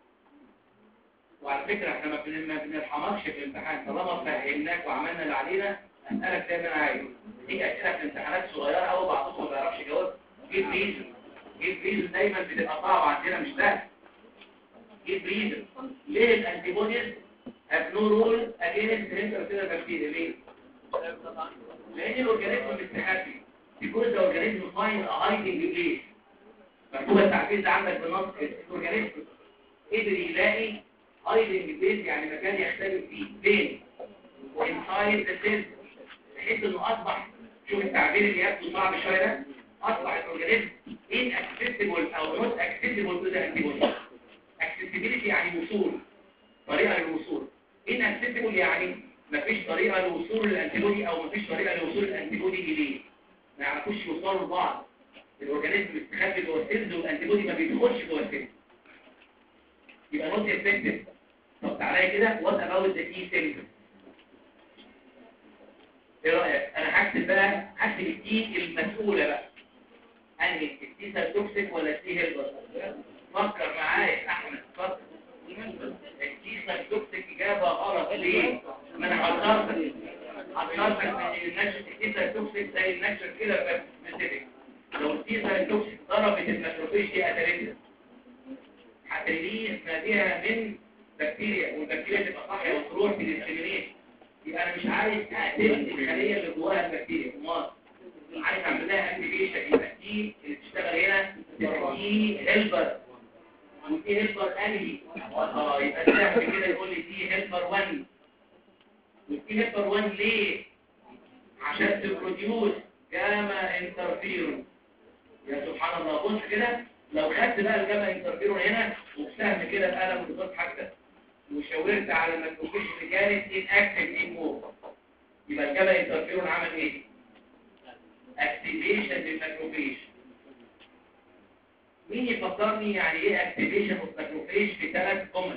وعلى فكرة احنا ما بنرحمكش في الامتحان طالما فهمناك وعملنا اللي علينا اسألك تاني انا عايز دي اسئلة في امتحانات صغيرة او بعضكم ما بيعرفش يجاوب جيب ريزن جيب ريزن دايما بتبقى صعبة عندنا مش سهل جيب ريزن ليه الانتي بوديز have no role against the intracellular bacteria ليه؟ لان الاورجانيزم مستخبي because the organism finds a hiding place مكتوب التعبير ده عندك بالنص الاورجانيزم قدر يلاقي هايدنج بيز يعني مكان يختلف فيه فين انسايد ذا سيل بحيث انه اصبح شوف التعبير اللي يبدو صعب شويه ده اصبح الاورجانيزم ان اكسسبل او نوت اكسسبل تو ذا انتيبودي اكسسبيليتي يعني وصول طريقه للوصول ان اكسسبل يعني مفيش طريقه للوصول للانتيبودي او مفيش طريقه لوصول الانتيبودي اليه ما يعرفوش يوصلوا لبعض الاورجانيزم مستخبي جوه السيلز والانتيبودي ما بيدخلش جوه السيلز يبقى نوت افكتيف طب تعالى كده وات اباوت ذا تي سيلز ايه رايك انا هكتب بقى هكتب التي المسؤوله بقى انهي التي سايتوكسيك ولا التي هيلبر فكر معايا احمد فكر التي سايتوكسيك اجابه غلط ليه ما انا حضرتك حضرتك من النشر التي سايتوكسيك زي النشر كده سبيسيفيك لو التي سايتوكسيك ضربت الماكروفيج دي قتلتها هتريليز ما فيها من بكتيريا والبكتيريا تبقى صاحيه وتروح تديسكريمينيت يبقى انا مش عايز اقتل الخليه اللي جواها البكتيريا امال عايز اعمل لها اكتيفيشن يبقى دي اللي بتشتغل هنا دي هيلبر ودي هيلبر انهي اه يبقى سهل كده يقول لي دي هيلبر 1 ودي هيلبر 1 ليه عشان تبروديوس جاما انترفيرون يا سبحان الله بص كده لو خدت بقى الجاما انترفيرون هنا وبسهم كده بقلم وتضغط حاجتك وشاورت على الماكروفيج اللي كانت ان اكتف ان مور يبقى الجاما انترفيرون عمل ايه اكتيفيشن للماكروفيج مين يفكرني يعني ايه اكتيفيشن اوف ماكروفيج في ثلاث جمل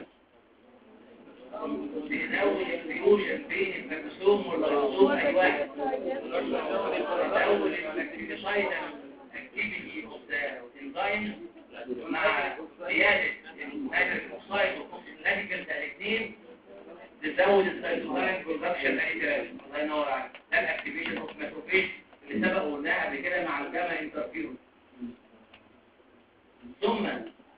بنزود الفيوجن بين الماكروسوم واللايزوم اي واحد بنزود الماكروفيجايدال اكتيفيتي اوف ذا انزيمز مع زياده النيتريك اوكسايد والكوكسيناتيكال الاثنين تزود السيتوكاين برودكشن اي ثلاثه الله ينور عليك ده الاكتيفيشن اوف ماكروفيج اللي سبق قلناها قبل كده مع الجاما انترفيرون ثم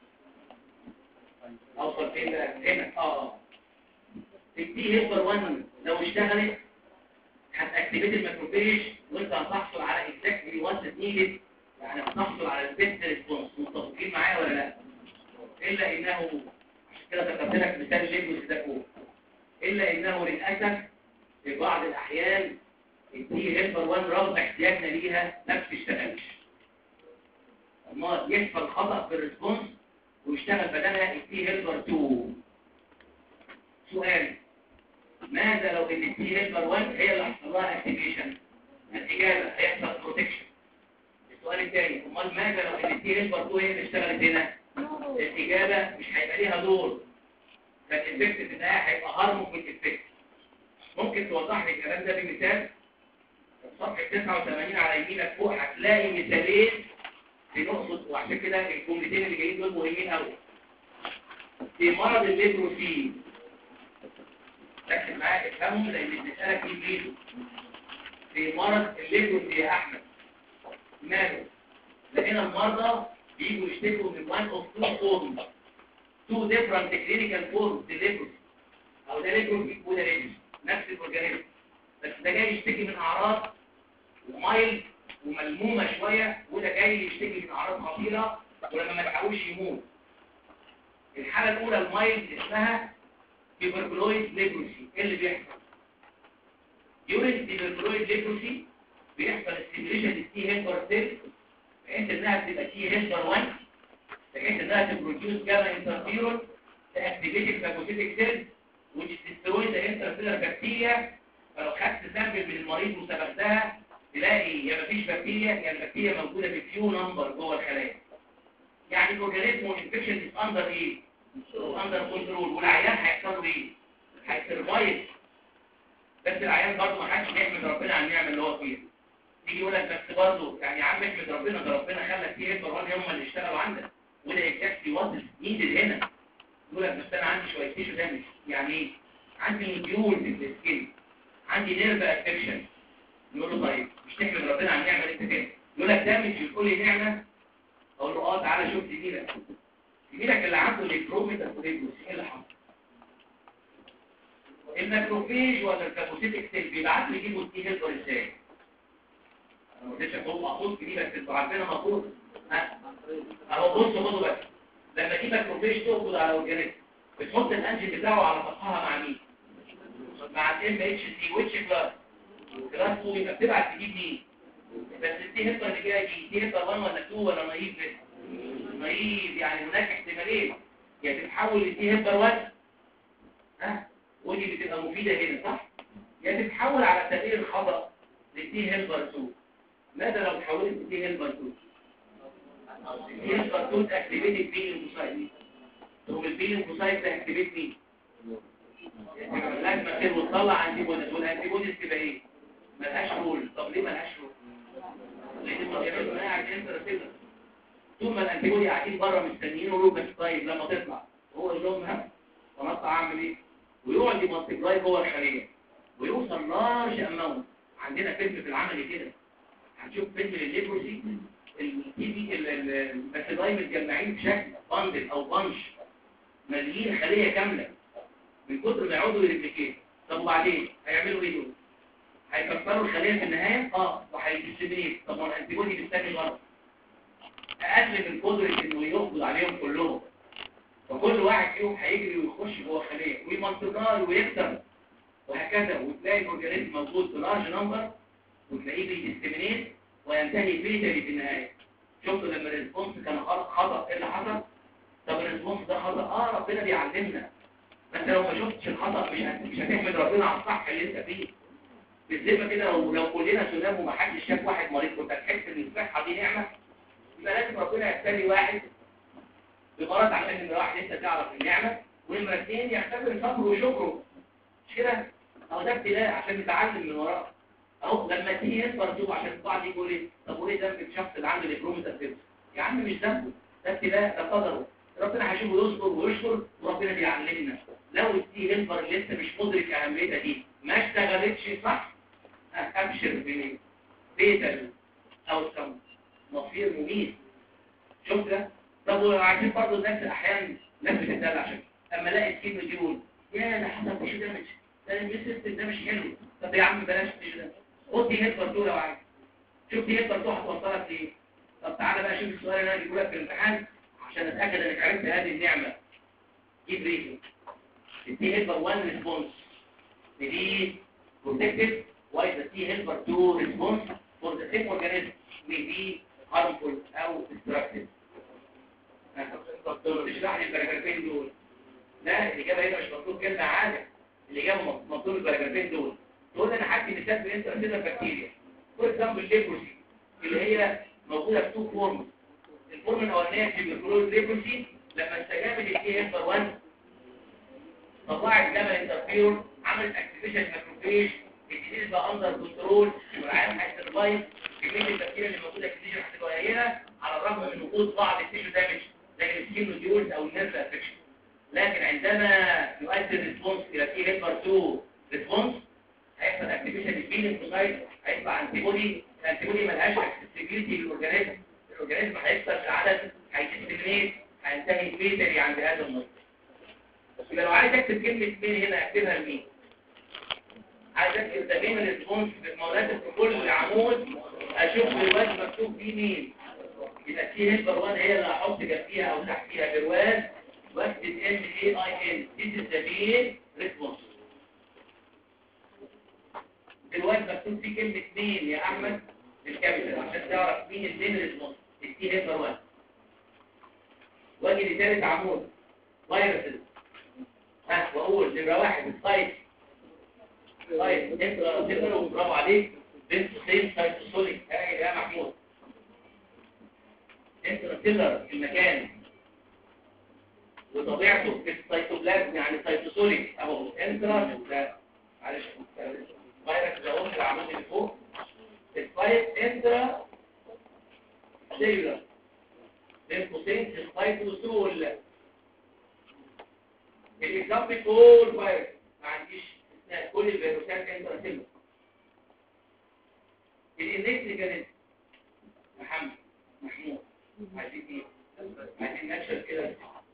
اوصل فين بقى هنا اه التي هيبر 1 لو اشتغلت هتاكتيفيت الماكروفيج وانت هتحصل على اكزاكتلي وات نيدد يعني هتحصل على البيست ريسبونس متفقين معايا ولا لا الا انه عشان كده ذكرت لك مثال ليبوس ده فوق الا انه للاسف في بعض الاحيان التي هيلبر 1 رغم احتياجنا ليها ما بتشتغلش اما يحصل خطأ في الريسبونس ويشتغل بدلها التي هيلبر 2 سؤال ماذا لو ان التي هيلبر 1 هي اللي حصل لها اكتيفيشن الاجابه هيحصل بروتكشن السؤال الثاني امال ماذا لو ان التي هيلبر 2 هي اللي اشتغلت هنا الاجابه مش هيبقى ليها دور فالافكت بتاعها هيبقى هارمفول افكت ممكن توضح لي الكلام ده بمثال صفحه 89 على يمينك فوق هتلاقي مثالين بنقصد وعشان كده الجملتين اللي جايين دول مهمين قوي في مرض الليبروسي ركز معايا افهمهم لان بنسالك دي بليزو في مرض الليبروسي يا احمد ماله لقينا المرضى بيجوا يشتكوا من one of two forms two different clinical forms للليبروسي او ده ليبروسي وده ليبروسي نفس الاورجانيزم بس ده جاي يشتكي من اعراض ومايل وملمومة شوية وده جاي يشتكي من أعراض خطيرة ولما ما لحقوش يموت الحالة الأولى المايل اسمها تيبركلويد ليبروسي ايه اللي بيحصل؟ يورين تيبركلويد ليبروسي بيحصل استيميليشن للتي هيلبر سيل بحيث انها تبقى تي هيلبر 1 بحيث انها تبروديوس جاما انترفيرون تاكتيفيت الفاجوسيتيك سيل which destroys the intracellular bacteria فلو خدت سامبل من المريض وسبقتها تلاقي يا مفيش بكتيريا يا البكتيريا موجودة بفيو نمبر جوه الخلايا يعني الاورجانيزم والانفكشن از اندر ايه اندر كنترول والعيان هيحصل له ايه هيسرفايف بس العيان برضه ما حدش بيحمد ربنا على النعمه اللي هو فيها تيجي يقول لك بس برضه يعني يا عم احمد ربنا ده ربنا خلى فيه هيبر وان هم اللي اشتغلوا عندك وده اكزاكتلي وات نيدد هنا يقول لك بس انا عندي شويه تيشو دامج يعني ايه عندي نوديول في السكين عندي نيرف افكشن نقول له طيب مش تحمد ربنا على النعمه اللي انت فيها يقول لك ده مش يقول لي نعمه اقول له اه تعالى شوف زميلك زميلك اللي عنده الكروميتا كوليجوس ايه اللي حصل الماكروفيج ولا الفاجوسيتك سيل بيبعت لي يجيبوا التي هيلبر ازاي انا ما قلتش اقول مقصود دي بس انتوا عارفينها مقصود ها اهو بصوا خدوا بس لما دي ماكروفيج تقبض على اورجانيزم بتحط الانجين بتاعه على سطحها مع مين مع الام اتش سي واتش بلس كلاس 2 يبقى بتبعت تجيب مين بس التي هيبر اللي جايه دي تي هيبر 1 ولا 2 ولا نايف نايف يعني هناك احتمالين يا تتحول لتي هيبر 1 ها ودي بتبقى مفيده هنا صح يا تتحول على سبيل الخطا لتي هيبر 2 ماذا لو تحولت لتي هيبر 2 التي هيبر 2 تاكتيفيت البيلينكوسايت تقوم البيلينكوسايت تاكتيفيت مين لازم تصير وتطلع انتي بوديز والانتي بوديز تبقى ايه ملهاش رول طب ليه ملهاش رول لان المريض ما قاعد انترسيلر طول ما الانتي بودي قاعدين بره مستنيين روبس طيب لما تطلع هو يقول لهم ها ونطلع اعمل ايه ويقعد يمالتيبلاي جوه الخليه ويوصل لارج اماونت عندنا فيلم في العمل كده هنشوف فيلم للليبروسي التي الباسيلاي متجمعين بشكل باندل او بانش ماليين خليه كامله من كتر ما يقعدوا يريبليكيت طب وبعدين هيعملوا ايه دول هيكسروا الخليه في النهايه اه وهيديسيمينيت طب ما الانتي بودي مستني غلط اقل من قدره انه يقبض عليهم كلهم فكل واحد فيهم هيجري ويخش جوه الخليه ويمنطقها ويكسر وهكذا وتلاقي الاورجانيزم موجود بلارج نمبر وتلاقيه بيديسيمينيت وينتهي فيتالي في النهايه شفتوا لما الريسبونس كان خطا ايه اللي حصل طب الريسبونس ده خطا اه ربنا بيعلمنا ما انت لو ما شفتش الخطا مش هت- مش هتحمد ربنا على الصح اللي انت فيه بالذمه كده لو لو كلنا سلام ومحدش شاف واحد مريض كنت هتحس ان الصحه دي نعمه يبقى لازم ربنا يختاري واحد بمرض عشان نمره واحد انت تعرف النعمه ونمره اثنين يختبر صبره وشكره مش كده؟ اهو ده ابتلاء عشان نتعلم من وراه اهو لما تيجي يكبر دوب عشان البعض يقول ايه طب وليه ذنب الشخص اللي عنده البروميتاسيس يا عم مش ذنبه ده ابتلاء ده قدره ربنا هيشوفه يصبر ويشكر وربنا بيعلمنا لو التي هيلبر اللي انت مش مدرك اهميتها دي ما اشتغلتش صح ابشر بمين بيتل او سم مصير مميت شفت ده طب وعايزين برضه الناس احيانا ناس بتتدلع عشان اما الاقي الكلمه دي يقول يا ده حصل تيشو دامج ده السيستم ده مش حلو طب يا عم بلاش تيشو دامج خد دي هيلبر دول لو عايز شوف دي هيلبر دول هتوصلك ليه طب تعالى بقى شوف السؤال اللي انا هجيبه لك في الامتحان عشان اتاكد انك عرفت هذه النعمه جيب ريتنج التي هيلبر 1 ريسبونس دي protected while the T helper 2 response for the same organism may be harmful أو destructive. تشرح لي الباراجرافين دول. لا الإجابة هنا مش مطلوب كلمة عادة. الإجابة مطلوب الباراجرافين دول. تقول أنا حدي مثال في انترسيلر بكتيريا. فور اكزامبل ليبروسي اللي هي موجودة في تو فورمز. الفورم الأولانية في الميكروز ليبروسي لما استجابت التي هيلبر 1 طلعت جبل انترفيرون عملت اكتيفيشن ماكروفيج الجديد بقى اندر كنترول والعيان هيسرفايف كميه البكتيريا اللي موجوده في التيشو هتبقى قليله على الرغم من وجود بعض التيشو دامج زي السكين نوديولز او النيرف افكشن لكن عندما يؤثر الريسبونس الى تي هيلبر 2 ريسبونس هيحصل اكتيفيشن للبيلينكوسايت هيطلع انتي بودي الانتي بودي ملهاش اكسسبيليتي للاورجانيزم الاورجانيزم هيكسر العدد هيديسكريميت هينتهي فيتري عند هذا المرض يبقى لو عايز اكتب كلمة مين هنا اكتبها لمين عايز اكتب ده مين الريسبونس في المولات في كل عمود اشوف برواز مكتوب فيه مين يبقى تي هيلبر 1 هي اللي هحط جنبيها او تحتيها برواز واكتب ام اي اي ان this is the main response برواز مكتوب فيه كلمة مين يا احمد بالكابيتال عشان تعرف مين المين ريسبونس التي هيلبر 1 واجي لثالث عمود فيروسز ها واقول نمره واحد السايت سايت انت تقدر برافو عليك بنت قوسين سايتوسوليك ها يا محمود انت تقدر في المكان وطبيعته في السيتوبلازم يعني سايتوسوليك اهو انترا ده معلش فيروس ده قلت العمود اللي فوق السايت انترا سيلولر بين قوسين السايتوسول الاكزامبل كل فيروس ما عنديش استثناء كل الفيروسات انترسيلر الانكس ميكانيزم محمد محمود عايزين ايه عايزين نكشف كده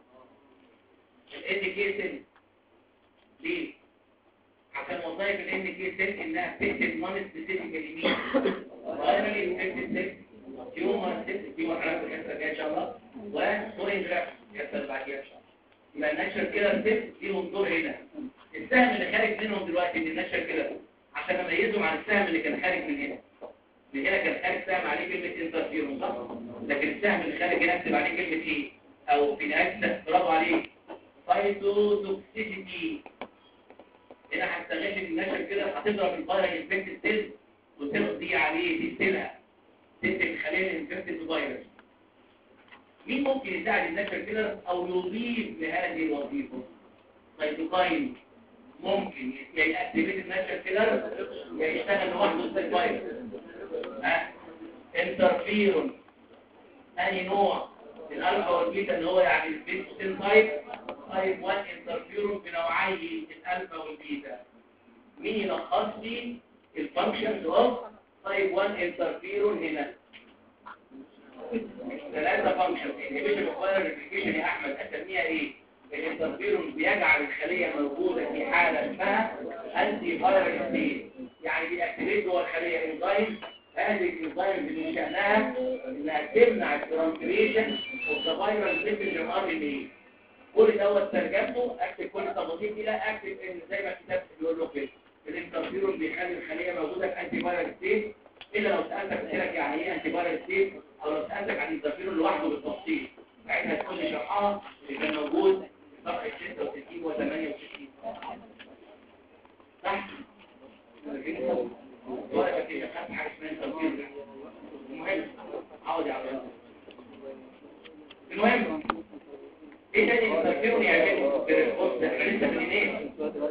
الان كي سيل ليه عشان وظائف الان كي سيل انها بتقتل نون سبيسيفيك اليمين فايرالي انفكتد سيل تيومر ست دي مرحله في الحصه الجايه ان شاء الله وسورين جراف الحصه اللي بعديها ان شاء الله يبقى الناتشر كيلر ست ليهم دور هنا السهم اللي خارج منهم دلوقتي من الناتشر كيلر عشان اميزهم عن السهم اللي كان خارج من هنا من هنا كان خارج سهم عليه كلمه انترفيرون صح لكن السهم اللي خارج هنا اكتب عليه كلمه ايه او في نهايه السهم برافو عليك فايتوتوكسيسيتي هنا هستغل النشر كده هتضرب الفيروس انفكتد سيل وتقضي عليه تقتلها تقتل الخلايا الانفكتد فيروس مين ممكن يساعد النشر كده او يضيف لهذه الوظيفه سيتوكاين ممكن يا يأكتيفيت النشر كده يا يشتغل لوحده الفيروس ها انترفيرون انهي نوع الالفا والبيتا اللي هو يعني البيتوسين تايب تايب 1 انترفيرون بنوعي الالفا والبيتا مين يلخص لي الفانكشنز اوف تايب 1 انترفيرون هنا ثلاثه فانكشنز انهبيشن اوف فايرال ريبليكيشن يا احمد اسميها ايه الانترفيرون بيجعل الخليه موجوده في حاله اسمها انتي فايرال ستيت يعني بيأكتيفيت جوه الخليه انزيم هذه الانزيم اللي شأنها انها تمنع الترانسليشن اوف ذا فايرال ميسنجر ار ان اي كل دوت ترجمته اكتب كل التفاصيل دي لا اكتب ان زي ما الكتاب بيقول له كده الانترفيرون بيخلي الخليه موجوده في انتي فايرال ستيت الا لو سالتك قلت لك يعني ايه انتي فايرال ستيت او لو سالتك عن الانترفيرون لوحده بالتفصيل ساعتها تقول لي شرحها اللي كان موجود في صفحه 66 و 68 صح؟ ولا كده خدت حاجه اسمها انترفيرون المهم عاوز يعرف المهم ايه تاني الانترفيرون يعمله بالريسبونس ده احنا لسه في النهايه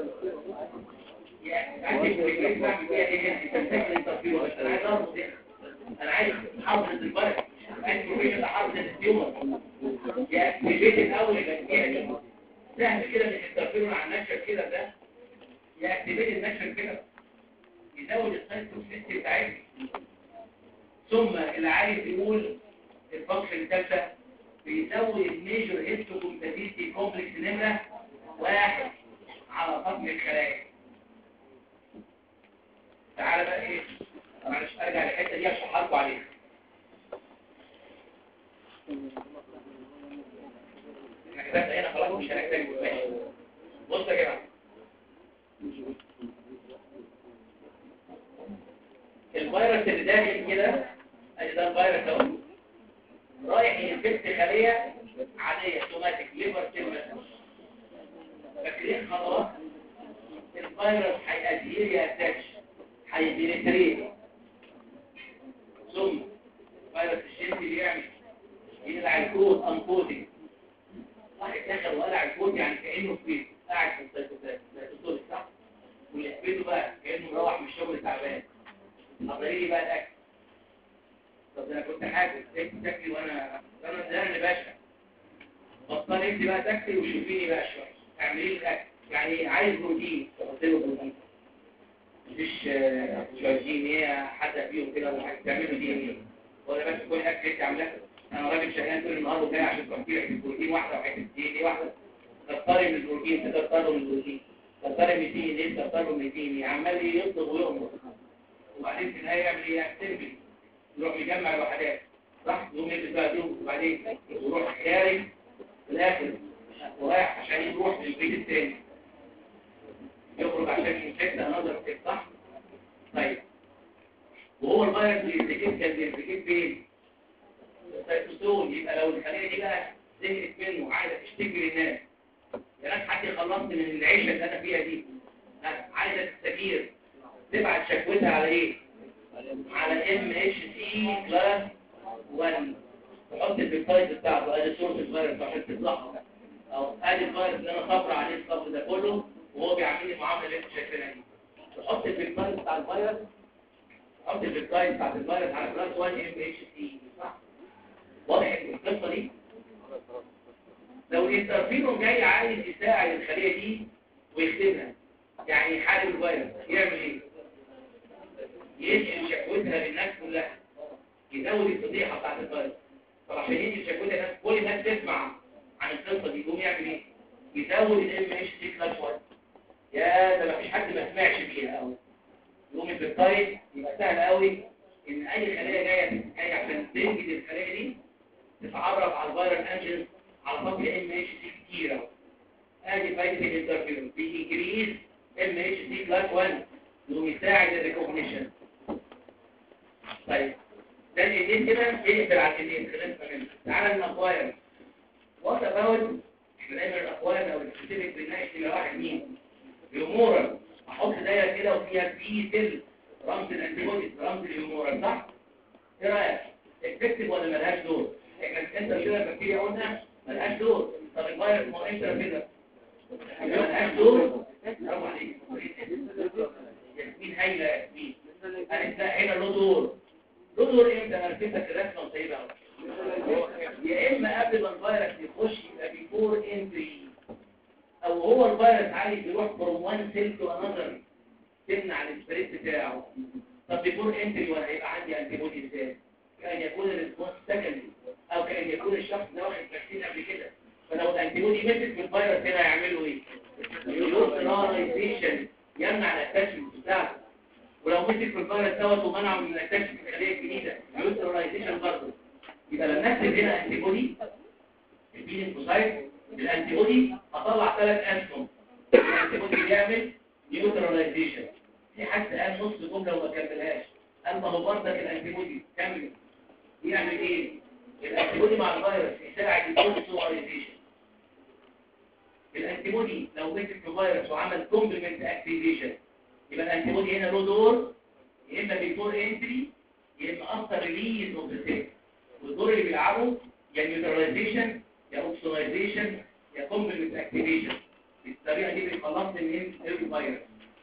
يعني عايزين نقول بعمل فيها ايه انت بتسجل الانترفيرون انا عايز اربط هنا انا عايز حافظ الفرق عايز بروفيشن حافظ التيومر ياكتيفيت الاول البكتيريا دي سهل كده ان الانترفيرون على النشر كده ده ياكتيفيت النشر كده يزود السايتوكسيستي بتاعتي ثم اللي عايز يقول الفانكشن الثالثه بيزود الميجور هيستوكومباتيستي كومبلكس نمره واحد على طقم الخلايا تعالى بقى ايه معلش ارجع للحته دي اشرح لكم عليها احنا كده هنا خلاص مش هنحتاج ماشي بص يا جماعه الفيروس اللي داخل كده ادي ده الفيروس اهو رايح ينفكت خليه عاديه سوماتيك ليفر سيل مثلا فاكرين خلاص الفيروس هيأدير يأتاش هيبينتريت ثم فيروس الجنسي بيعمل يقلع الكود انكودنج واحد دخل وقلع الكود يعني كأنه في قاعد في السيتوسول صح والاسبيدو بقى كأنه مروح من الشغل تعبان حضري لي بقى الاكل طب انا كنت حاجز انت تاكلي وانا انا زهقان باشا بطل انت بقى تاكلي وشوفيني بقى شويه اعملي لي الاكل يعني عايز بروتين تحط له بروتين مفيش شويه دين ايه حد فيهم كده ولا حاجه تعملوا دي ايه ولا بس كل اكل انت عاملاه انا راجل شغال طول النهار وجاي عشان تحطي لك البروتين واحده وحته دي دي واحده تختاري من البروتين تختاري من البروتين تختاري 200 ايه تختاري 200 عمال يطلب ويؤمر وبعدين في النهايه يعمل ايه يحترم يروح يجمع الوحدات راح يقوم يلبس بقى دول وبعدين يروح خارج في الاخر ورايح عشان يروح للبيت الثاني يخرج عشان ينفكت نظر صح طيب وهو الفيروس بيرتكب كان بيرتكب فين السيتوسول يبقى لو الخليه دي بقى زهقت منه عايزه تشتكي للناس يا ناس حد يخلصني من العيشه اللي انا فيها دي عايزه تستجير تبعت شكوتها على ايه على ام اتش سي كلاس 1 تحط البيبتايد بتاعته ادي صوره الفيروس عشان تطلعها او ادي الفيروس اللي انا صبر عليه الصبر ده كله وهو بيعمل لي المعامله اللي انت شايفينها دي تحط البيبتايد بتاع الفيروس تحط البيبتايد بتاع الفيروس على كلاس 1 ام اتش سي صح واضح القصه دي لو الانترفيرون جاي عايز يساعد الخليه دي ويخدمها يعني يحارب الفيروس يعمل ايه ينقل شكوتها للناس كلها يزود الفضيحه بتاعت الفيروس طب عشان ينقل شكوتها الناس كل الناس تسمع عن القصه دي يقوم يعمل ايه يزود الام اتش سي كلاس 1 يا ده مفيش حد ما سمعش بيها قوي يقوم البيبتايد يبقى سهل قوي ان اي خليه جايه جايه عشان تنجد الخليه دي تتعرف على الفيرال انجن على سطح ام اتش سي كتيره ادي فايده الانترفيرون بينكريز ام اتش سي كلاس 1 ويساعد الريكوجنيشن طيب ده الاثنين كده يقدر على الاثنين خلينا منه تعالى الاكواير وات اباوت احنا دايما الاكواير او السبيسيفيك بنناقش الى واحد مين الهيومورال احط دايره كده وفيها بي سيل رمز الانتيبودي رمز الهيومورال صح ايه رايك افكتيف ولا ملهاش دور احنا انت كده البكتيريا قلنا ملهاش دور طب الفيروس ما هو انت كده ملهاش دور برافو عليك ياسمين هايله يا ياسمين قالت لا هنا له دور له دور امتى انا رسمتك الرسمه وسايبها اهو يا اما قبل ما الفيروس يخش يبقى بيفور انتري او هو الفيروس عايز يروح فروم وان سيل تو انذر تمنع السبريد بتاعه طب بيفور انتري وانا هيبقى عندي انتي بودي ازاي كان يكون الريسبونس سكندري او كان يكون الشخص ده واخد فاكسين قبل كده فلو الانتي بودي مسك في الفيروس هنا هيعملوا ايه يوتراليزيشن يمنع الاتاتشمنت بتاعته ولو مسك في الفيروس دوت ومنعه من الاتاتشمنت في الخليه الجديده يوتراليزيشن برضه يبقى لما اكتب هنا انتي بودي البينفوسايت الانتي بودي هطلع ثلاث اسهم الانتي بودي بيعمل نيوتراليزيشن في حد قال نص جمله وما كملهاش قال ما هو برضك الانتي بودي كمل يعمل ايه الانتي بودي مع الفيروس يساعد البوليسوماليزيشن الانتي بودي لو مسك في فيروس وعمل كومبلمنت اكتيفيشن يبقى الانتي بودي هنا له دور يا اما بيفور انتري يا اما افتر ريليز اوف ذا سيل والدور اللي بيلعبه يا نيوتراليزيشن يا اوكسونايزيشن يا كومبلمنت اكتيفيشن بالطريقه دي بيخلصني من الفيروس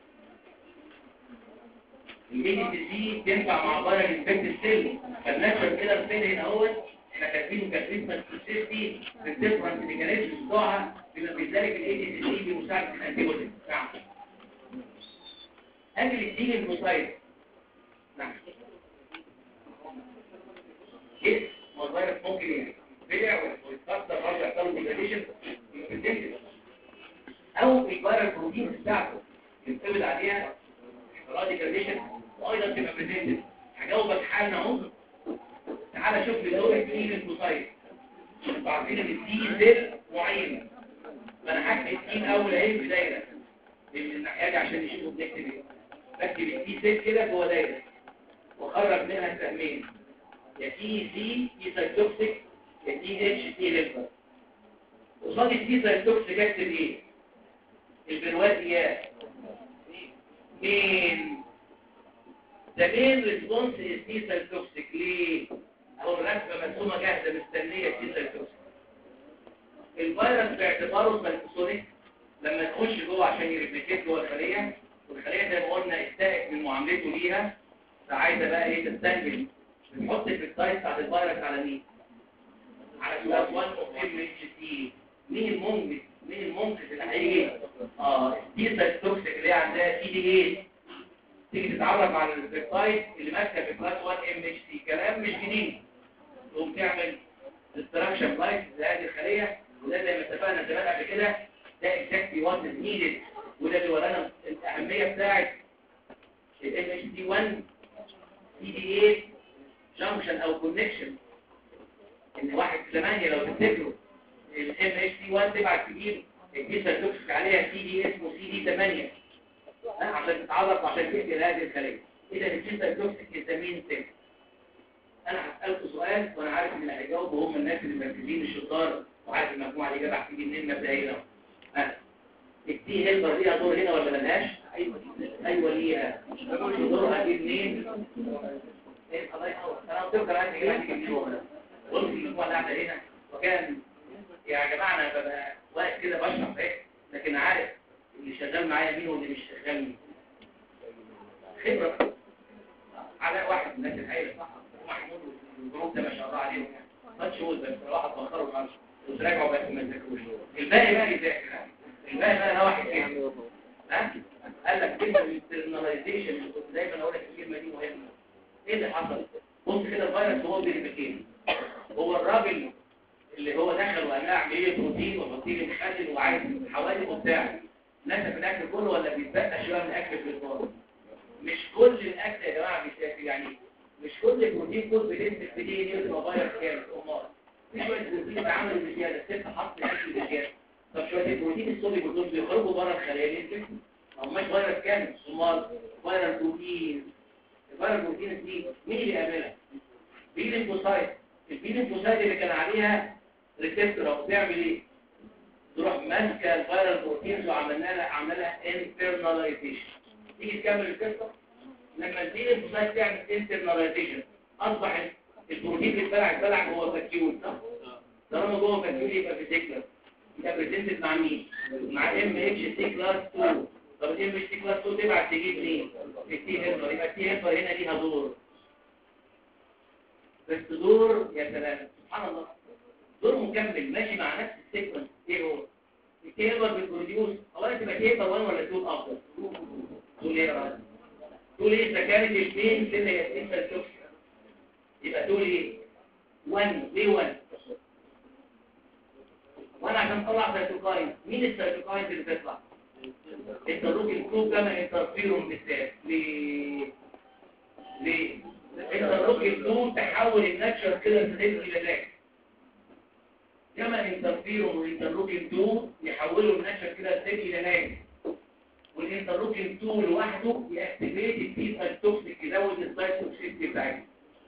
الاي دي سي تنفع مع فيروس انفكت سيل فالناتشر كده السيل هنا اهوت احنا كاتبين كاتبين سيفتي في الديفرنت ميكانيزم بتوعها بما في ذلك الاي دي سي بمساعده الانتي بودي نعم اجل الدين المسايد نعم ايه ما الفيروس ممكن يبيع ويتكسر برضه يحصل له ديجريشن او الفيروس بروتين بتاعته ينقبض عليها احتراق ديجريشن وايضا تبقى بريزنتد هجاوبك حالا اهو تعالى شوف لي دور الدين المسايد انتوا عارفين ان الدين سيل معين فانا هكتب الدين اول اهي في دايره من الناحيه دي عشان يشوفوا بنكتب ايه بكتب الدي سيل كده جوه دايره واخرج منها السهمين يا تي سي تي سايتوكسيك يا تي اتش تي ليفر قصاد التي سايتوكسيك اكتب ايه البروازيات مين ده مين ريسبونس التي سايتوكسيك ليه او الرسمه مرسومه جاهزه مستنيه التي سايتوكسيك الفيروس باعتباره سايتوسونيك لما تخش جوه عشان يريبليكيت جوه الخليه والخليه زي ما قلنا استائت من معاملته ليها فعايزه بقى ايه تستنجد بتحط البيبتايد بتاعت الفيروس على مين على كلاس 1 اوف ام اتش تي مين المنجز مين المنقذ اللي هيجي اه التي توكسيك اللي هي عندها تي دي 8 تيجي تتعرف على البيبتايد اللي ماسكه في كلاس 1 ام اتش تي كلام مش جديد تقوم تعمل ديستراكشن لايف لهذه الخليه وده زي ما اتفقنا زمان قبل كده ده اكزاكتلي وات از نيدد وده اللي ورانا الاهميه بتاعت الام اتش تي 1 تي دي 8 جانكشن او كونكشن ان واحد ثمانية لو تفتكروا الام اتش تي 1 تبعت تجيب الجسر توكسيك عليها سي دي اسمه سي دي 8 عشان تتعرف عشان تقتل هذه الخليه اذا الجسر توكسيك يسمين سيل انا هسالكم سؤال وانا عارف ان اللي هيجاوبوا هم الناس اللي مركزين الشطار وعارف المجموعه الاجابه هتيجي منين مبدئيا ها التي هيلبر ليها دور هنا ولا ملهاش ايوه ايوه ليها دورها دي منين ايه الله ينور انا قلت لكم عايز اجيبها تيجي منين ولا قلت المجموعه اللي قاعده هنا وكان يا جماعه انا ببقى واقف كده بشرح ايه لكن عارف اللي شغال معايا مين واللي مش شغال مين خبره على واحد من الناس الحقيقه صح محمود والجروب ده ما شاء الله عليهم ماتش هو بس واحد بخروا الخمس وتراجعوا بس ما تذاكروش الباقي بقى يذاكر الباقي بقى انا واحد كده ها قال لك كلمه الانترناليزيشن كنت دايما اقول لك الكلمه دي مهمه ايه اللي حصل بص كده الفيروس هو بيربكين هو الراجل اللي هو دخل وقال لها اعمل ايه بروتين وبروتين مخلل وعايز حوالي وبتاع نسف الاكل كله ولا بيتبقى شويه من الاكل في الفرن مش كل الاكل يا جماعه بيتاكل يعني مش كل بروتين كود بتمسك في دي ان ايه وتبقى فيروس كامل امال في شويه بروتين اتعملوا بزياده الست حط الاكل بزياده طب شويه البروتين الصودي دول بيخرجوا بره الخلايا ليه ما هماش فيروس كامل امال فيروس بروتين الفيروس بروتين دي مين اللي بيعملها بي ليمفوسايت البي ليمفوسايت اللي كان عليها ريسبتور او بتعمل ايه تروح ماسكه الفيرال بروتينز وعملنا لها عملها انترناليزيشن تيجي تكمل القصه لما البي ليمفوسايت تعمل انترناليزيشن اصبح البروتين اللي اتبلع اتبلع جوه فاكيول صح طالما جوه فاكيول يبقى فيزيكلر يبقى بريزنتد مع مين مع ام اتش سي كلاس 2 طب الام اتش سي كلاس 2 تبعت تجيب مين التي هيلبر يبقى التي هيلبر هنا ليها دور بس دور يا سلام سبحان الله دور مكمل ماشي مع نفس السيكونس ايه هو التي هيلبر بتبروديوس اولا تبقى تي هيلبر 1 ولا 2 افضل تقول ايه يا راجل تقول ايه اذا كانت الاثنين اللي هي اثنين توكسيك يبقى تقول ايه 1 ليه 1 وانا عشان اطلع سيتوكاين مين السيتوكاين اللي بتطلع التروكين 2 كما انترفيرون بالذات ليه ليه التروكين 2 تحول الناتشر كده سيل الى لاك كما انترفيرون والانترلوكين 2 يحولوا الناتشر كده سيل الى لاك والانترلوكين 2 لوحده ياكتيفيت التي سايتوكسيك يزود السايتوكسيك بتاعته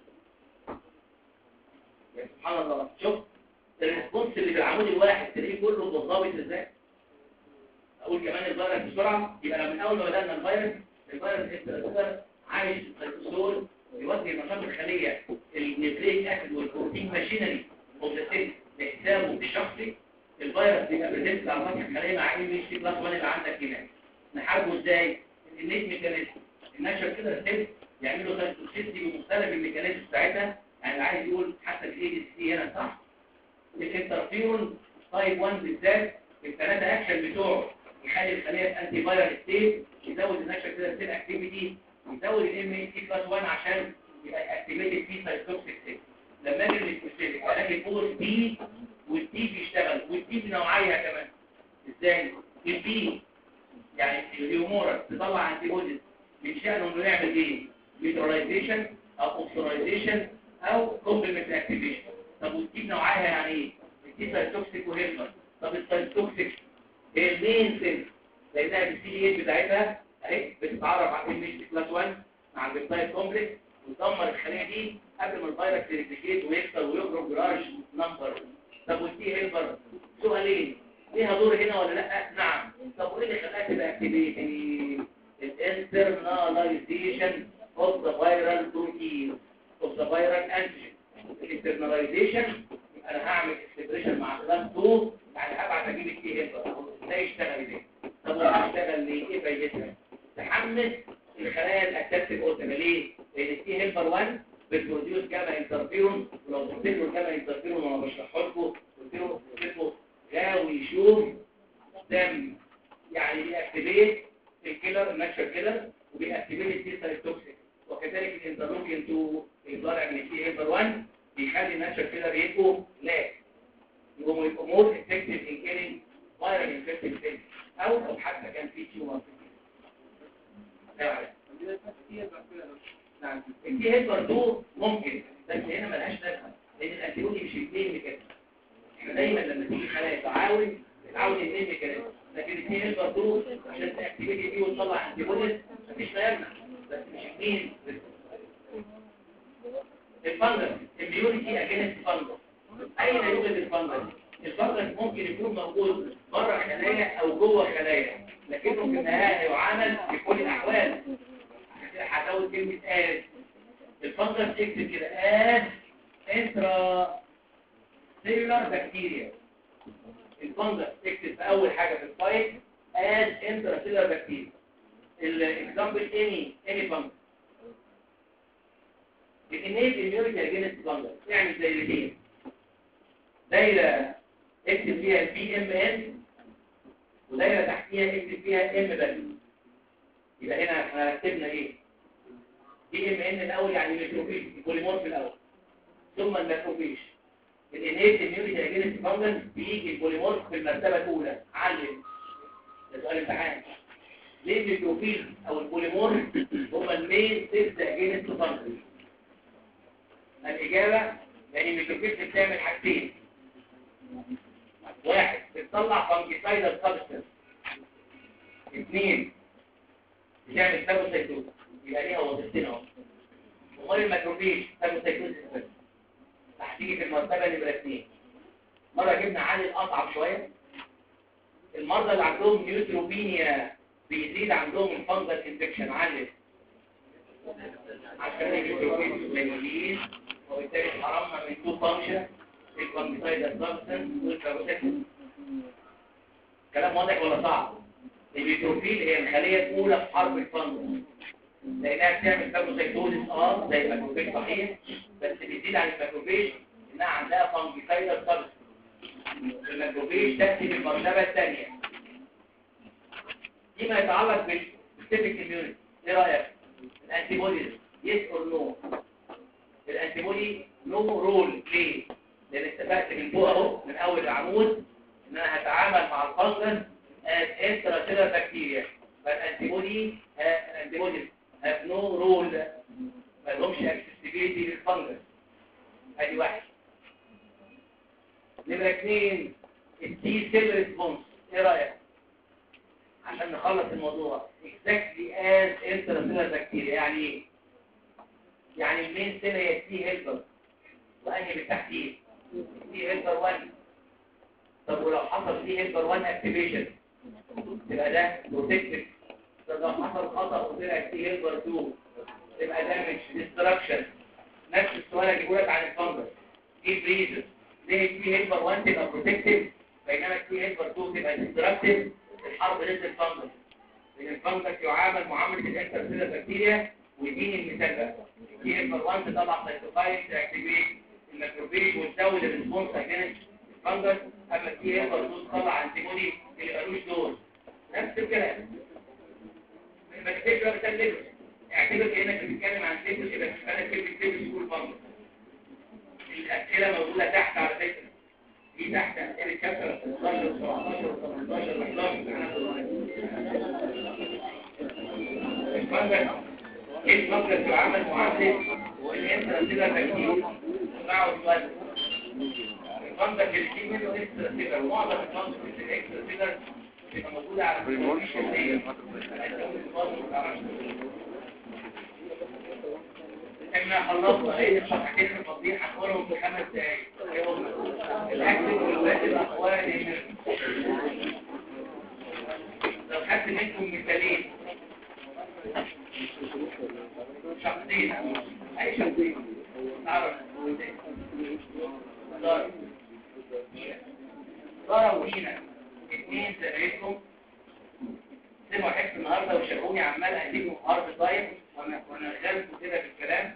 يا سبحان الله شوف الريسبونس اللي في العمود الواحد تلاقيه كله بالظابط ازاي اقول كمان الفيروس بسرعه يبقى من اول ما بدانا الفيروس الفيروس الاساسا عايش في السيتوسول يوجه نشاط الخليه النيوكليك اسيد والبروتين ماشينري اوبجكتيف لحسابه الشخصي الفيروس بيبقى بريزنت على سطح الخليه مع ام اتش بلس 1 اللي عندك هناك نحاربه ازاي النيت ميكانيزم النشر كده السيل يعملوا سايتوكسيستي بمختلف الميكانيزم بتاعتها يعني اللي عايز يقول حتى في الاي دي سي هنا صح الانترفيرون تايب 1 بالذات الثلاثه اكشن بتوعه يخلي الخليه انتي فايرال ستيت يزود النشر كده السيل اكتيفيتي يزود الام اي سي بلس 1 عشان يبقى اكتيفيتد في سايتوكسيك سيل لما اجي للسبيسيفيك الاقي فوق دي والدي بيشتغل والدي بنوعيه كمان ازاي البي يعني الهيومورا تطلع انتي بوديز من شأنه انه يعمل ايه نيوتراليزيشن او اوكسرايزيشن او كومبلمنت اكتيفيشن طب والدي نوعها يعني ايه الدي سايتوكسيك وهيلبر طب السايتوكسيك هي المين سيل لانها بالسي اي بتاعتها اهي بتتعرف على ام اتش كلاس 1 مع البيبتايد كومبلكس وتدمر الخليه دي قبل ما الفيروس يريبليكيت ويكسر ويخرج جراج نمبر طب والتي هيلبر سؤالين ليها دور هنا ولا لا نعم طب وايه اللي خلاها تبقى اكتيفيتي الانترناليزيشن اوف ذا فايرال بروتين اوف ذا فايرال انتيجين الانترناليزيشن انا هعمل اكسبريشن مع كلام 2 يعني هبعت اجيب التي هيلبر ده يشتغل ليه طب لو هيشتغل ليه ايه فايدتها تحمس الخلايا الاساسيه قلنا ليه لان التي هيلبر 1 بتبروديوس جاما انترفيرون ولو بتبروديوس جاما انترفيرون وانا بشرحه لكم قلت له اسمه غاوي يشوف دم يعني بيأكتيفيت الكيلر الناتشر كيلر وبيأكتيفيت التي سايتوكسيك وكذلك الانترلوكين 2 الضارع من التي هيلبر 1 بيخلي الناتشر كيلر يبقوا لا يبقوا يبقوا مور افكتيف ان كيلينج فايرال انفكتيف سيلز او لو حتى كان في تيومر نعم التي هيلبر 2 ممكن بس هنا ملهاش لازمه لان الانتيبودي مش اثنين ميكانيزم احنا دايما لما تيجي خلايا تعاون تعاون اثنين ميكانيزم لكن الاثنين هيلبر 2 عشان تاكتيفيتي دي وتطلع انتيبوديز مفيش ما يمنع بس مش اثنين الفنجس اميونيتي اجينست فنجس اين يوجد الفنجس الفنجس ممكن يكون موجود بره خلايا او جوه خلايا لكنه في النهايه يعامل في كل الاحوال هزود كلمه از الفنجس اكتب كده از انترا سيلولار بكتيريا الفنجس اكتب في اول حاجه في الفايل از انترا سيلولار بكتيريا الاكزامبل اني اني فنجس الانيت اميونيتي اجينست فنجس يعني دايرتين دايره اكتب فيها البي ام ان ودايره تحتيها اكتب فيها ام بس يبقى هنا احنا رتبنا ايه بي ام ان الاول يعني ميكروفيج البوليمورف الاول ثم الماكروفيج الانيت اميونيتي اجينست فنجس بيجي البوليمورف في المرتبه الاولى علم ده سؤال امتحان ليه الميكروفيج او البوليمورف هما المين سيلز اجينست فنجس الاجابه لان الميكروفيلز بتعمل حاجتين واحد بتطلع فانجيسايدال سبستنس اثنين بتعمل فاجوسايتوز يبقى ليها وظيفتين اهو امال الميكروفيج فاجوسايتوز بس هتيجي في المرتبه نمره اثنين مره جبنا عالي الاصعب شويه المرضى اللي عندهم نيوتروبينيا بيزيد عندهم الفنجل انفكشن علل عشان النيوتروبينز قليلين وبالتالي حرمنا من تو فانكشن الفانجيسايدال سبستنس والفاجوسايتوز كلام واضح ولا صعب النيوتروفيل هي الخليه الاولى في حرب الفنجل لانها بتعمل فاجوسايتوزيس اه زي الماكروفيج صحيح بس بتزيد عن الماكروفيج انها عندها فانجيسايدال سبستنس الماكروفيج تاتي بالمرتبه الثانيه فيما يتعلق بالسيفيك اميونيتي ايه رايك الانتي بوديز يس اور نو الانتي بودي نو رول ليه لان اتفقت من فوق اهو من اول العمود ان انا هتعامل مع الفنجس as intracellular bacteria فالانتي بودي الانتي بوديز have no role ما لهمش accessibility للفنجس ادي واحد نمرة اثنين التي سيل ريسبونس ايه رأيك؟ عشان نخلص الموضوع exactly as intracellular bacteria يعني ايه؟ يعني المين سيل هي التي هيلبر وانهي بالتحديد التي هيلبر 1 طب ولو حصل تي هيلبر 1 اكتيفيشن تبقى ده بروتكتيف طب لو حصل خطأ وطلع تي هيلبر 2 تبقى دامج ديستراكشن نفس السؤال هجيبه لك عن الفنجس ايه بريزن ليه التي هيلبر 1 تبقى بروتكتيف بينما التي هيلبر 2 تبقى ديستراكتيف الحرب ضد الفنجس لان الفنجس يعامل معامله الانترسيلر بكتيريا ويديني المثال بقى التي هيلبر 1 تطلع سايتوكاين تاكتيفيت الميكروفيج وتزود الريسبونس اجينست الفنجس اما التي هيلبر 2 تطلع انتي بودي اللي مالوش دور نفس الكلام ما تكتبش بقى مثال ليبس اعتبر كانك بتتكلم عن ليبس يبقى انا كلمه ليبس يقول فنجس الأسئلة موجودة تحت على فكرة دي تحت أسئلة شابتر 16 17 18 11 ايه المفرد يعمل معادلة الانتراسيلر بكتير معه الوزن المنطق اللي فيه منه اكستراسيلر معظم المنطق اللي الاكستراسيلر بتبقى موجودة على الفيزيولوجيا احنا خلصنا ايه الصفحتين الماضيين هنقولهم في خمس دقايق الاكل والواد الاخوان لو خدت منكم مثالين شخصين اي شخصين تعرف دار دار وهينا اثنين زمايلكم سمعوا حس النهارده وشافوني عمال اديكم ارض طيب وانا وانا غالبكم كده في الكلام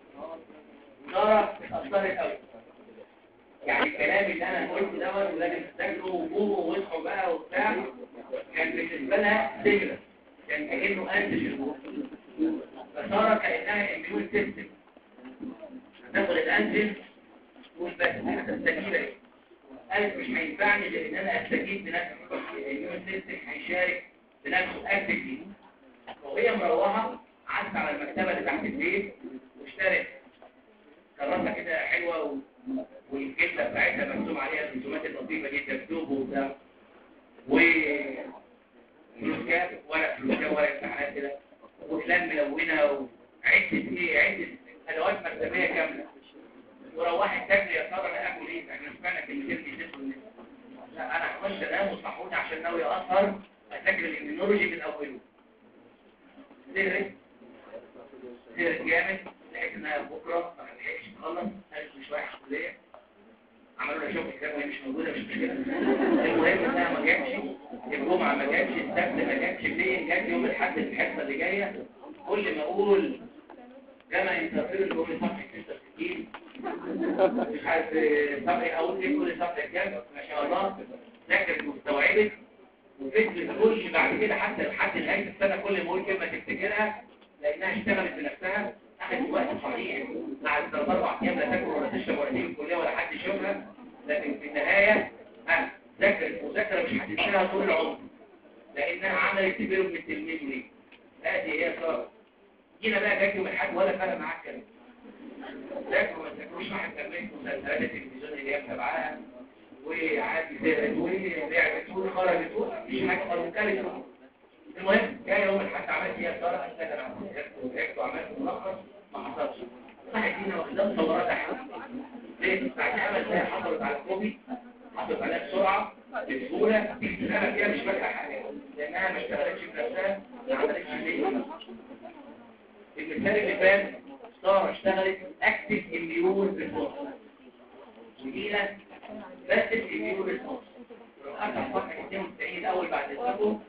نارا اتأثرت قوي يعني الكلام اللي انا قلته دوت ولازم تذاكروا وقوموا واصحوا بقى وبتاع كان بالنسبه لها سجن كان كانه انتيجين فصار كانها اميون سيستم هتاخد الانتيجين والبس هتستجيب ايه قالت مش هينفعني لان انا استجيب بنفسي الاميون سيستم هيشارك بنفسه اكتفلي وهي مروحه عدت على المكتبه اللي تحت البيت واشترت كراسه كده حلوه و... والجبنه بتاعتها مكتوب عليها الرسومات اللطيفه دي مكتوب وبتاع و فلوسكات ورق فلوسكات ورق امتحانات كده وكلام ملونه وعده ايه عده ادوات مكتبيه كامله وروحت تاكل يا ترى انا اكل ايه احنا سمعنا كلمتين بيزيدوا لا انا هخش انام وصحوني عشان ناوي اسهر اذاكر الاميونولوجي من اوله سهرت سهرت جامد لقيت انها بكره ما لحقتش تخلص قالت مش رايح الكليه عملوا لها شغل كتاب وهي مش موجوده مش مشكله المهم انها ما جاتش الجمعه ما جاتش السبت ما جاتش فين جات يوم الاحد الحصه اللي جايه كل ما اقول جمع انترفير اللي هو صفحه 66 مش عارف صفحه اقول ايه كل صفحه كام ما شاء الله ذاكرت واستوعبت وفكرة كل بعد كده حتى لحد نهاية السنة كل ما اقول كلمة تفتكرها لأنها اشتغلت بنفسها أخذت وقت صحيح مع الثلاث أربع أيام لا تاكل ولا تشرب ولا تيجي الكلية ولا حد يشوفها لكن في النهاية ها ذاكرت مذاكرة مش هتنساها طول العمر لأنها عملت كبير من التلميذ ليه هذه هي صارت جينا بقى جات يوم الحاج ولا فرق معاك كلام ذاكروا ما تذاكروش ما هنكملش مسلسلات التلفزيون اللي هي متابعاها وعادي زادت ولعبت وخرجت مفيش حاجه خالص كانت المهم جاي يوم الحد عملت ايه يا ترى انت انا عملت وتعبت وعملت ملخص ما حصلش صح دينا واخدها صورات احنا ليه؟ بعد خمس دقايق حصلت على الكوبي حصلت عليها بسرعه بسهوله انا فيها مش فاكره حاجه لانها ما اشتغلتش بنفسها ما عملتش ليه المثال اللي فات ساره اشتغلت اكتف اميون ريسورس ودينا بس الاميون ريسورس ارجع صفحه 92 الاول بعد الزبون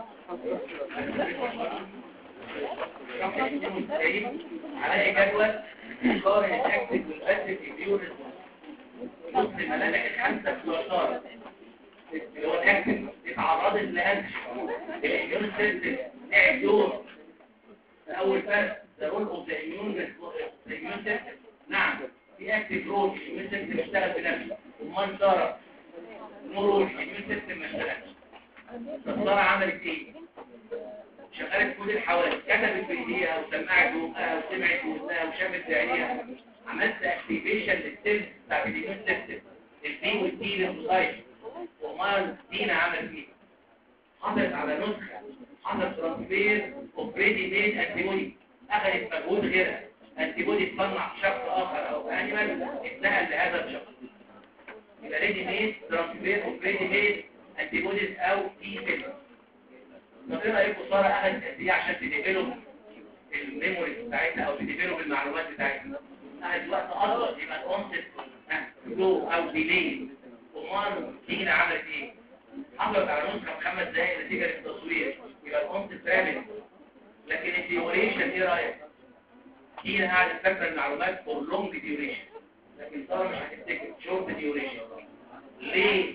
صفحه 92 هلاقي جدول قارن الاكتف والباسف اميون ريسورس نص الملامح الخمسه في الاشاره اللي هو الاكتف اتعرضت لانش الاميون سيستم لعب دور اول فرق ده رول اوف ذا اميون ذا اميون سيستم نعم في اكتف رول الاميون سيستم اشتغل بنفسه امال ساره نو رول الاميون سيستم ما اشتغلش طب ساره عملت ايه شغلت كل الحواس كتبت بايديها وسمعت بوقها وسمعت بوقها وشافت بعينيها عملت اكتيفيشن للسيلز بتاعت الاميون سيستم البي والتي للمصايف وامال دينا عملت ايه حصلت على نسخه حصل ترانسفير اوف ريدي ميد انتيبودي اخذت مجهود غيرها انتيبودي تصنع في شخص اخر او انيمال اتنقل لهذا الشخص يبقى ريدي ميد ترانسفير اوف ريدي ميد انتيبوديز او تي سيلز طب ايه رايكم ساره اخذت قد ايه عشان تديفلوب الميموري بتاعتها او تديفلوب المعلومات بتاعتها اخذت وقت اطول يبقى كونسبت فلو او ديلي امال دينا عملت ايه حصلت على نسخه خمس دقائق نتيجه للتصوير يبقى الكونسبت رابط لكن الديوريشن ايه رايك دينا قاعده فاكره المعلومات فور لونج ديوريشن لكن ساره مش هتفتكر شورت ديوريشن ليه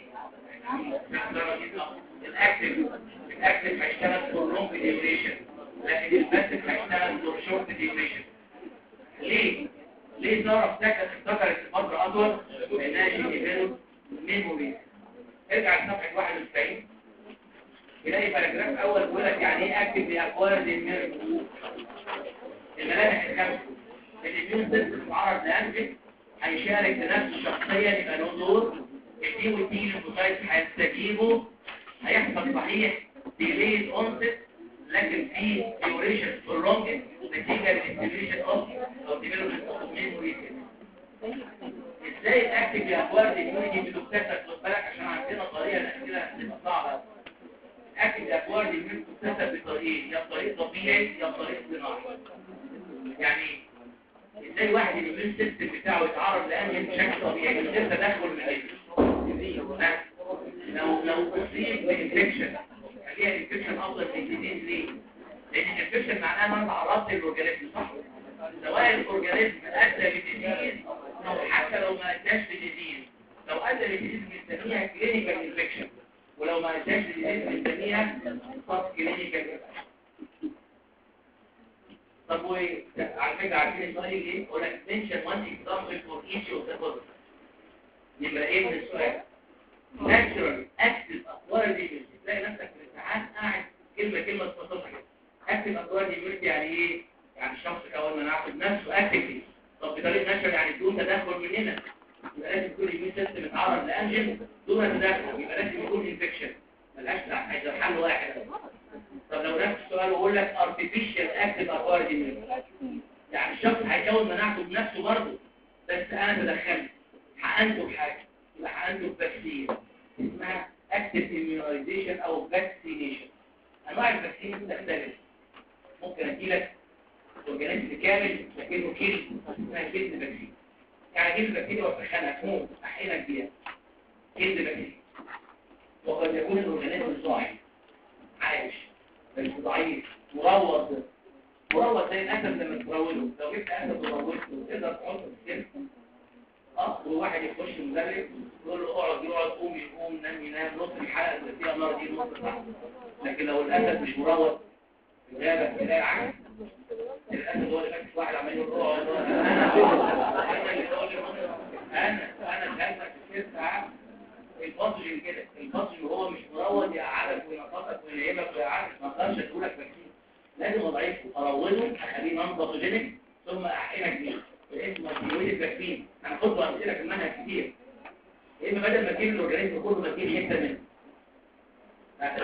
الاكتف الاكتف هيشتغل فور لونج ديوريشن لكن الباسف هيشتغل فور شورت ديوريشن ليه ليه ساره افتكرت افتكرت فتره اطول لانها شيء ديفلوب ميموري ارجع لصفحه 91 تلاقي باراجراف اول بيقول لك يعني ايه اكتف لاكوارد الميموري الملامح الخمسه الاميون سيستم معرض لانجل هيشارك بنفسه شخصيا يبقى له دور الدي والدي للمسايد هيستجيبوا هيحصل صحيح ديليد اونست لكن في ديوريشن prolonged نتيجه للاستيميشن اوف او ديفلوبمنت اوف ميموري ازاي الاكتف لاكوارد الميموري بتكتسب خد بالك عشان عندنا طريقه الاسئله هتبقى صعبه الاكتف لاكوارد الميموري بتكتسب بطريقين يا بطريق طبيعي يا بطريق صناعي يعني ازاي واحد الاميون سيستم بتاعه يتعرض لانهي بشكل طبيعي من غير تدخل من الجسم لو لو اصيب بانفكشن خليها الانفكشن افضل من الديزيز ليه؟ لان الانفكشن معناها ان انا تعرضت للاورجانيزم صح؟ سواء الاورجانيزم ادى لديزيز او حتى لو ما اداش لديزيز لو ادى لديزيز بنسميها كلينيكال انفكشن ولو ما اداش لديزيز بنسميها سب كلينيكال طب وعلى فكره عارفين السؤال ايه؟ يقول لك mention one example for each of the following يبقى ايه من السؤال؟ natural active acquired immunity تلاقي نفسك في الامتحان قاعد كلمه كلمه تفصلها كده active acquired immunity يعني ايه؟ يعني الشخص اول ما نعرف نفسه actively طب بطريقه natural يعني بدون تدخل مننا يبقى لازم يكون الاميون سيستم اتعرض لانجن دون تدخل يبقى لازم يكون انفكشن ملهاش عايز حل واحد طب لو نفس السؤال ويقول لك artificial active acquired immunity يعني الشخص هيكون مناعته بنفسه برضه بس انا تدخلت حقنته بحاجه يبقى حقنته بفاكسين اسمها active immunization او vaccination انواع الفاكسين بتختلف ممكن ادي لك اورجانيزم كامل لكنه كيل اسمها كيل فاكسين يعني كيل فاكسين وفخانها تموت احيانا بيها كيل فاكسين وقد يكون الاورجانيزم ضعيف عايش بس ضعيف مروض مروض زي الاسد لما تروضه لو جبت اسد وروضته تقدر تحطه في السلك اه وواحد يخش مدرب يقول له اقعد يقعد قوم يقوم نام ينام نص الحلقه اللي فيها نار دي نص ساعه لكن لو الاسد مش مروض في الغابه تلاقي عكس الاسد هو اللي ماسك واحد عمال يقول اقعد انا اللي بقول انا انا خايفك في ست ساعات الباطجين كده الباطجين وهو مش مروض يقعدك وينقصك وينيمك ويقعدك ما اقدرش ادولك فاكسين لازم اضعفه اروضه اخليه نون باثوجينيك ثم احقنك بيه الاسم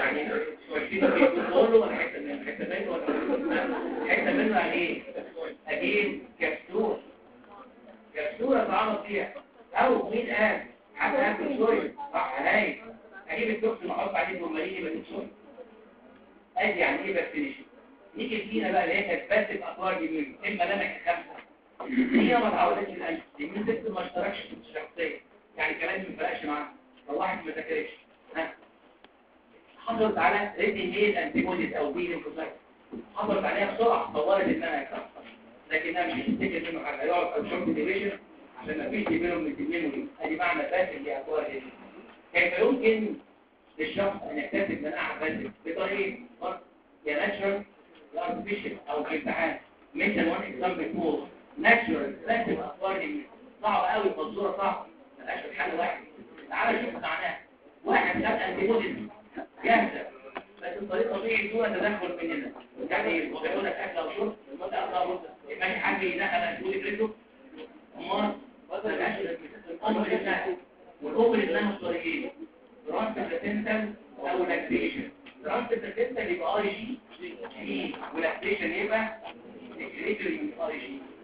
يعني شويتين بيقول له انا حته منه حته منه ولا حته منه يعني ايه اجيب كبسوله كبسوله اتعرض فيها او مين قال حد قال سوري صح هاي اجيب التوكسين احط عليه فورمالين يبقى سوري ادي يعني ايه فاكسينيشن نيجي فينا بقى اللي هي كانت بس اطوار جميل اما لمح خمسه هي ما اتعودتش القلب يمين ست ما اشتركش في الشخصيه يعني كلام ما فرقش معاه لو واحد ما ذاكرش ها حصلت على ريتين هيل انتيبوديز او بي لينفوسايت حصلت عليها بسرعه طورت انها يكسر لكنها مش هتفتكر منه حاجه هيقعد في شوك ديفيشن عشان ما فيش بينهم من الميموري ادي معنى بس اللي اطوار دي كيف يمكن للشخص ان يكتسب مناعه باسل بطريقه يا ناتشرال يا ارتفيشال او في امتحان مثل وان اكزامبل فور ناتشرال باسل اطوار دي صعب قوي منظوره صعب ملهاش حل واحد تعالى شوف معناها واحد خد انتيبوديز جاهزه بس الطريقه طبيعي دون تدخل مننا يعني هو بيقول لك اكل او شرب المده اقرب ماشي حد يدخل انتيبوديز رجله امال الام لابنها والام لابنها الطريقين دراسه البلاتنتال او لاكتيشن دراسه البلاتنتال يبقى اي جي جي ولاكتيشن يبقى ريجريتوري اي جي